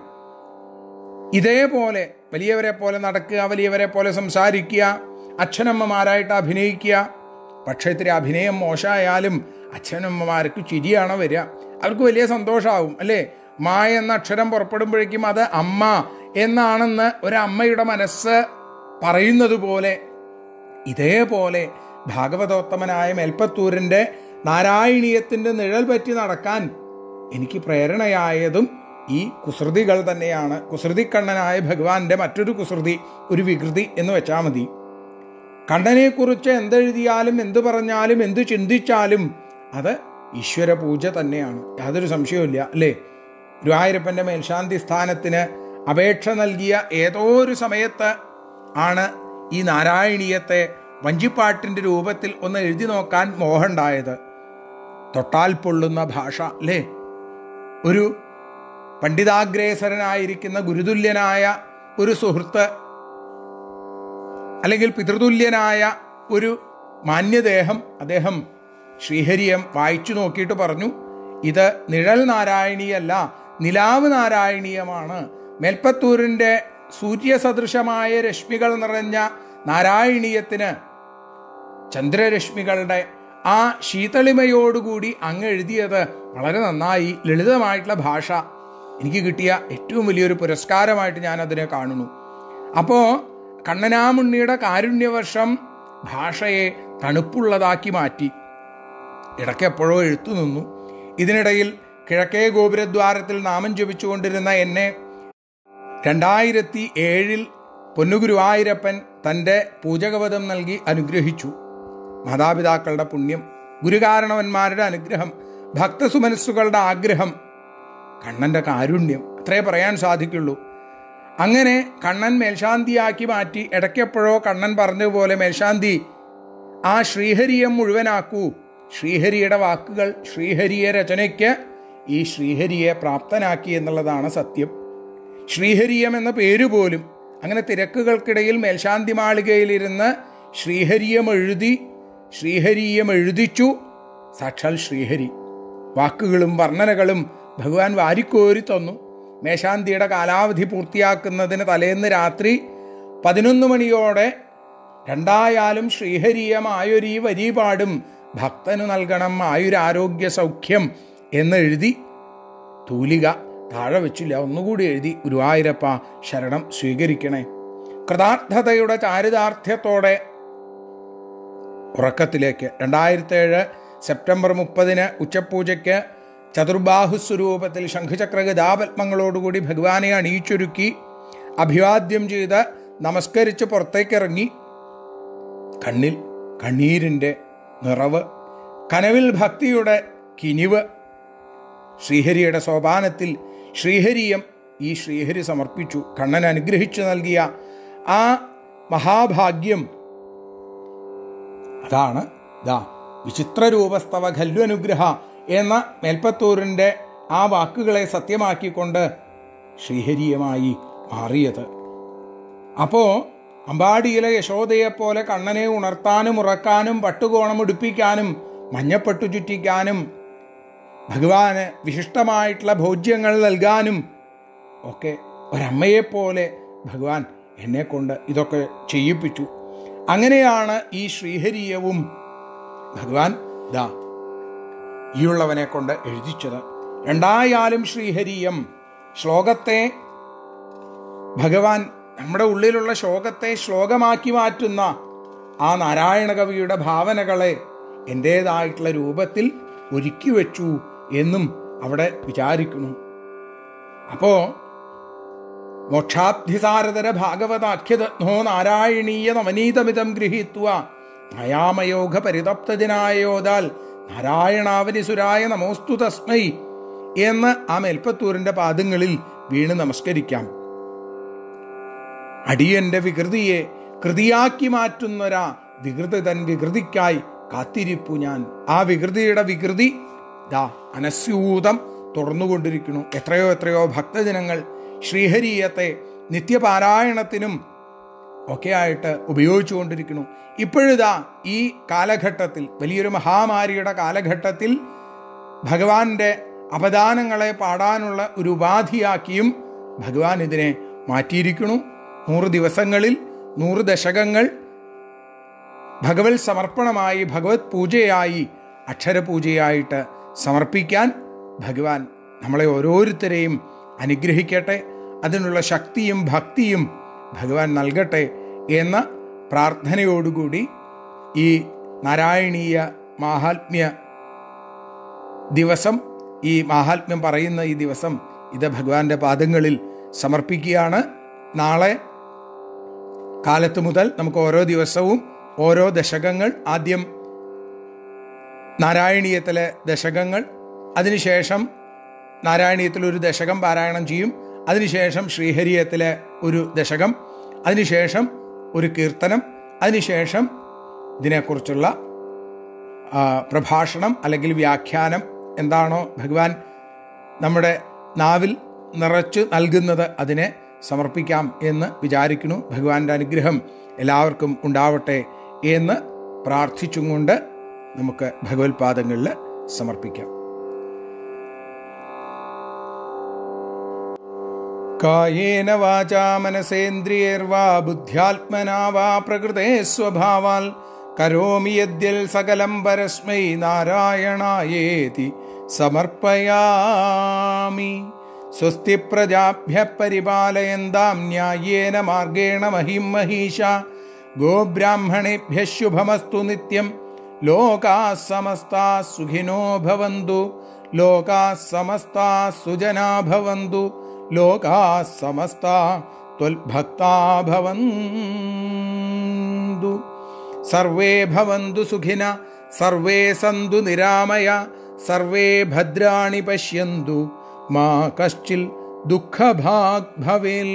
ഇതേപോലെ വലിയവരെ പോലെ നടക്കുക വലിയവരെ പോലെ സംസാരിക്കുക അച്ഛനമ്മമാരായിട്ട് അഭിനയിക്കുക പക്ഷേ ഇത്തിരി അഭിനയം മോശമായാലും അച്ഛനമ്മമാർക്ക് ചിരിയാണ് വരിക അവർക്ക് വലിയ സന്തോഷമാവും അല്ലേ മാ എന്ന അക്ഷരം പുറപ്പെടുമ്പോഴേക്കും അത് അമ്മ എന്നാണെന്ന് ഒരമ്മയുടെ മനസ്സ് പറയുന്നത് പോലെ ഇതേപോലെ ഭാഗവതോത്തമനായ മേൽപ്പത്തൂരിൻ്റെ നാരായണീയത്തിൻ്റെ നിഴൽ പറ്റി നടക്കാൻ എനിക്ക് പ്രേരണയായതും ഈ കുസൃതികൾ തന്നെയാണ് കുസൃതിക്കണ്ണനായ ഭഗവാന്റെ മറ്റൊരു കുസൃതി ഒരു വികൃതി എന്ന് വെച്ചാൽ മതി കണ്ണനെക്കുറിച്ച് എന്തെഴുതിയാലും എന്ത് പറഞ്ഞാലും എന്ത് ചിന്തിച്ചാലും അത് ഈശ്വര പൂജ തന്നെയാണ് യാതൊരു സംശയവുമില്ല അല്ലേ ഗുരുവായൂരപ്പൻ്റെ മേൽശാന്തി സ്ഥാനത്തിന് അപേക്ഷ നൽകിയ ഏതോ ഒരു സമയത്ത് ആണ് ഈ നാരായണീയത്തെ വഞ്ചിപ്പാട്ടിൻ്റെ രൂപത്തിൽ ഒന്ന് എഴുതി നോക്കാൻ മോഹമുണ്ടായത് തൊട്ടാൽ പൊള്ളുന്ന ഭാഷ അല്ലേ ഒരു പണ്ഡിതാഗ്രേസരനായിരിക്കുന്ന ഗുരുതുല്യനായ ഒരു സുഹൃത്ത് അല്ലെങ്കിൽ പിതൃതുല്യനായ ഒരു മാന്യദേഹം അദ്ദേഹം ശ്രീഹരിയം വായിച്ചു നോക്കിയിട്ട് പറഞ്ഞു ഇത് നിഴൽ നാരായണീയല്ല നിലാവ് നാരായണീയമാണ് മേൽപ്പത്തൂരിൻ്റെ സൂര്യസദൃശമായ രശ്മികൾ നിറഞ്ഞ നാരായണീയത്തിന് ചന്ദ്രരശ്മികളുടെ ആ ശീതളിമയോടുകൂടി അങ്ങ് എഴുതിയത് വളരെ നന്നായി ലളിതമായിട്ടുള്ള ഭാഷ എനിക്ക് കിട്ടിയ ഏറ്റവും വലിയൊരു പുരസ്കാരമായിട്ട് ഞാൻ അതിനെ കാണുന്നു അപ്പോൾ കണ്ണനാമുണ്ണിയുടെ കാരുണ്യവർഷം ഭാഷയെ തണുപ്പുള്ളതാക്കി മാറ്റി ഇടയ്ക്ക് എപ്പോഴോ എഴുത്തു നിന്നു ഇതിനിടയിൽ കിഴക്കേ ഗോപുരദ്വാരത്തിൽ നാമം ജപിച്ചുകൊണ്ടിരുന്ന എന്നെ രണ്ടായിരത്തി ഏഴിൽ പൊന്നുഗുരുവായൂരപ്പൻ തൻ്റെ പൂജകവധം നൽകി അനുഗ്രഹിച്ചു മാതാപിതാക്കളുടെ പുണ്യം ഗുരുകാരണവന്മാരുടെ അനുഗ്രഹം ഭക്തസുമനസ്സുകളുടെ ആഗ്രഹം കണ്ണൻ്റെ കാരുണ്യം അത്രേ പറയാൻ സാധിക്കുള്ളൂ അങ്ങനെ കണ്ണൻ മേൽശാന്തിയാക്കി മാറ്റി ഇടയ്ക്കെപ്പോഴോ കണ്ണൻ പറഞ്ഞതുപോലെ മേൽശാന്തി ആ ശ്രീഹരിയം മുഴുവനാക്കൂ ശ്രീഹരിയുടെ വാക്കുകൾ ശ്രീഹരിയെ രചനയ്ക്ക് ഈ ശ്രീഹരിയെ പ്രാപ്തനാക്കി എന്നുള്ളതാണ് സത്യം ശ്രീഹരിയം എന്ന പേര് പോലും അങ്ങനെ തിരക്കുകൾക്കിടയിൽ മേൽശാന്തി മാളികയിലിരുന്ന് ശ്രീഹരിയം എഴുതി ശ്രീഹരിയം എഴുതിച്ചു സാക്ഷാൽ ശ്രീഹരി വാക്കുകളും വർണ്ണനകളും ഭഗവാൻ വാരിക്കോരി തന്നു മേശാന്തിയുടെ കാലാവധി പൂർത്തിയാക്കുന്നതിന് തലേന്ന് രാത്രി പതിനൊന്ന് മണിയോടെ രണ്ടായാലും ശ്രീഹരീയമായൊരീ വരി പാടും ഭക്തനു നൽകണം ആയുരാരോഗ്യ സൗഖ്യം എന്നെഴുതി തൂലിക താഴെ വെച്ചില്ല ഒന്നുകൂടി എഴുതി ഗുരുവായൂരപ്പ ശരണം സ്വീകരിക്കണേ കൃതാർത്ഥതയുടെ ചാരിതാർത്ഥ്യത്തോടെ ഉറക്കത്തിലേക്ക് രണ്ടായിരത്തി ഏഴ് സെപ്റ്റംബർ മുപ്പതിന് ഉച്ചപൂജയ്ക്ക് ചതുർബാഹു സ്വരൂപത്തിൽ ശംഖുചക്ര ഗതാപത്മങ്ങളോടുകൂടി ഭഗവാനെ അണിയിച്ചൊരുക്കി അഭിവാദ്യം ചെയ്ത് നമസ്കരിച്ച് പുറത്തേക്കിറങ്ങി കണ്ണിൽ കണ്ണീരിൻ്റെ നിറവ് കനവിൽ ഭക്തിയുടെ കിനിവ് ശ്രീഹരിയുടെ സോപാനത്തിൽ ശ്രീഹരിയം ഈ ശ്രീഹരി സമർപ്പിച്ചു കണ്ണൻ അനുഗ്രഹിച്ചു നൽകിയ ആ മഹാഭാഗ്യം അതാണ് ദാ വിചിത്ര രൂപസ്തവ ഖല്ലു അനുഗ്രഹ എന്ന മേൽപ്പത്തൂരിൻ്റെ ആ വാക്കുകളെ സത്യമാക്കിക്കൊണ്ട് ശ്രീഹരിയമായി മാറിയത് അപ്പോൾ അമ്പാടിയിലെ യശോദയെപ്പോലെ കണ്ണനെ ഉണർത്താനും ഉറക്കാനും പട്ടുകോണം ഉടുപ്പിക്കാനും മഞ്ഞപ്പട്ടു ചുറ്റിക്കാനും ഭഗവാന് വിശിഷ്ടമായിട്ടുള്ള ഭോജ്യങ്ങൾ നൽകാനും ഒക്കെ ഒരമ്മയെപ്പോലെ ഭഗവാൻ എന്നെ കൊണ്ട് ഇതൊക്കെ ചെയ്യിപ്പിച്ചു അങ്ങനെയാണ് ഈ ശ്രീഹരിയവും ഭഗവാൻ ദാ ഈയുള്ളവനെ കൊണ്ട് എഴുതിച്ചത് രണ്ടായാലും ശ്രീഹരിയം ശ്ലോകത്തെ ഭഗവാൻ നമ്മുടെ ഉള്ളിലുള്ള ശോകത്തെ ശ്ലോകമാക്കി മാറ്റുന്ന ആ നാരായണ കവിയുടെ ഭാവനകളെ എൻ്റേതായിട്ടുള്ള രൂപത്തിൽ ഒരുക്കി വെച്ചു എന്നും അവിടെ വിചാരിക്കുന്നു അപ്പോൾ മോക്ഷാബ്ധിസാരതര ഭാഗവതാഖ്യതോ നാരായണീയ നവനീതമിതം ഗൃഹീത്വ ഭയാമയോഗ പരിതപ്തജനായോദാൽ നാരായണാവനിസുരായ നമോസ്തു തസ്മൈ എന്ന് ആ മേൽപ്പത്തൂരിൻ്റെ പാദങ്ങളിൽ വീണ് നമസ്കരിക്കാം അടിയന്റെ വികൃതിയെ കൃതിയാക്കി മാറ്റുന്നൊരാ വികൃതി തൻ വികൃതിക്കായി കാത്തിരിപ്പു ഞാൻ ആ വികൃതിയുടെ വികൃതി ദാ അനസ്യൂതം തുറന്നുകൊണ്ടിരിക്കുന്നു എത്രയോ എത്രയോ ഭക്തജനങ്ങൾ ശ്രീഹരിയത്തെ നിത്യപാരായണത്തിനും ഒക്കെ ആയിട്ട് ഉപയോഗിച്ചുകൊണ്ടിരിക്കുന്നു ഇപ്പോഴിതാ ഈ കാലഘട്ടത്തിൽ വലിയൊരു മഹാമാരിയുടെ കാലഘട്ടത്തിൽ ഭഗവാന്റെ അപദാനങ്ങളെ പാടാനുള്ള ഒരു ഉപാധിയാക്കിയും ഭഗവാൻ ഇതിനെ മാറ്റിയിരിക്കുന്നു നൂറ് ദിവസങ്ങളിൽ നൂറ് ദശകങ്ങൾ ഭഗവത് സമർപ്പണമായി ഭഗവത് പൂജയായി അക്ഷരപൂജയായിട്ട് സമർപ്പിക്കാൻ ഭഗവാൻ നമ്മളെ ഓരോരുത്തരെയും അനുഗ്രഹിക്കട്ടെ അതിനുള്ള ശക്തിയും ഭക്തിയും ഭഗവാൻ നൽകട്ടെ എന്ന പ്രാർത്ഥനയോടുകൂടി ഈ നാരായണീയ മാഹാത്മ്യ ദിവസം ഈ മാഹാത്മ്യം പറയുന്ന ഈ ദിവസം ഇത് ഭഗവാന്റെ പാദങ്ങളിൽ സമർപ്പിക്കുകയാണ് നാളെ കാലത്ത് മുതൽ നമുക്ക് ഓരോ ദിവസവും ഓരോ ദശകങ്ങൾ ആദ്യം നാരായണീയത്തിലെ ദശകങ്ങൾ അതിനുശേഷം നാരായണീയത്തിൽ ഒരു ദശകം പാരായണം ചെയ്യും അതിനുശേഷം ശ്രീഹരിയത്തിലെ ഒരു ദശകം അതിനുശേഷം ഒരു കീർത്തനം അതിനുശേഷം ഇതിനെക്കുറിച്ചുള്ള ആ, പ്രഭാഷണം അല്ലെങ്കിൽ വ്യാഖ്യാനം എന്താണോ ഭഗവാൻ നമ്മുടെ നാവിൽ നിറച്ച് നൽകുന്നത് അതിനെ സമർപ്പിക്കാം എന്ന് വിചാരിക്കുന്നു ഭഗവാന്റെ അനുഗ്രഹം എല്ലാവർക്കും ഉണ്ടാവട്ടെ എന്ന് പ്രാർത്ഥിച്ചും കൊണ്ട് നമുക്ക് ഭഗവത്പാദങ്ങളിൽ സമർപ്പിക്കാം കായേന വാചാ മനസേന്ദ്രിയർവാ ബുദ്ധ്യാത്മനാ വാ പ്രകൃതേ സ്വഭാവാൽ കരോമി യദ്യൽ സകലം പരസ്മൈ നാരായണായേതി സമർപ്പയാമി സ്വസ്തി പ്രജാഭ്യ പരിപാലയന്താം ന്യായേന മാർഗേണ മഹിം മഹീഷ ഗോബ്രാഹ്മണേഭ്യ ശുഭമസ്തു നിത്യം ലോകാ സമസ്താ സുഖിനോ ഭവന്തു ലോകാ സമസ്താ സുജനാ ഭവന്തു ലോകാ സമസ്താ ത്വൽഭക്താ ഭവന്തു സർവേ ഭവന്തു സുഖിന സർവേ സന്തു നിരാമയ സർവേ ഭദ്രാണി പശ്യന്തു മാ കശ്ചിൽ ദുഃഖഭാഗ് ഭവേൽ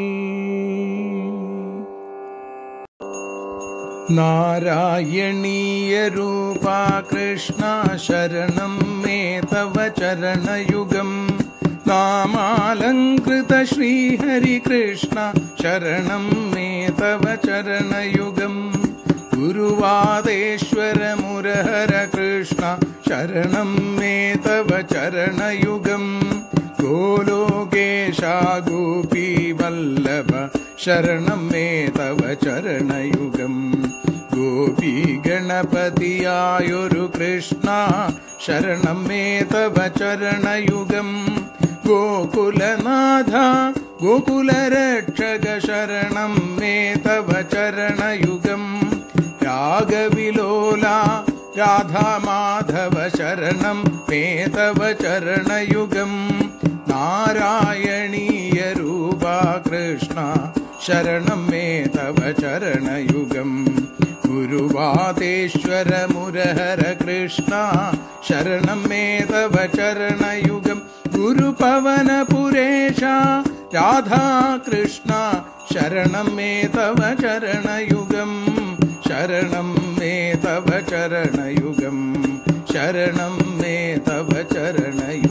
നാരായണീയ രൂപാ കൃഷ്ണ ശരണം മേ തവ ചരണയുഗം നാമാലങ്കൃത ശ്രീഹരി കൃഷ്ണ ശരണം മേ തവ ചരണയുഗം ഗുരുവാദേശ്വര മുരഹര കൃഷ്ണ ശരണം മേ തവ ചരണയുഗം ഗോലോകേശ ഗോപീ വല്ലഭ ശരണം മേ തവ ചരണയുഗം ഗോപി ഗണപതിയായൊരു കൃഷ്ണ ശരണം മേ തവ ചരണയുഗം ഗോകുലനാഥ ഗോകുലരക്ഷക ശരണം മേ തവ ചരണയുഗം രാഗവിലോല രാധാമാധവ ശരണം മേ തവ ചരണയുഗം നാരായണീയ രൂപ കൃഷ്ണ ശരണം മേ തവ ചരണയുഗം ഗുരുവാദേശ്വര മുരഹര കൃഷ്ണ ശരണം മേ തവ ചരണയുഗം ഗുരുപവനപുരേശ രാധാകൃഷ്ണ ശരണം മേ തവ ചരണയുഗം ശരണം മേ തവ ചരണയുഗം ശരണം മേ തവ ചരണയുഗം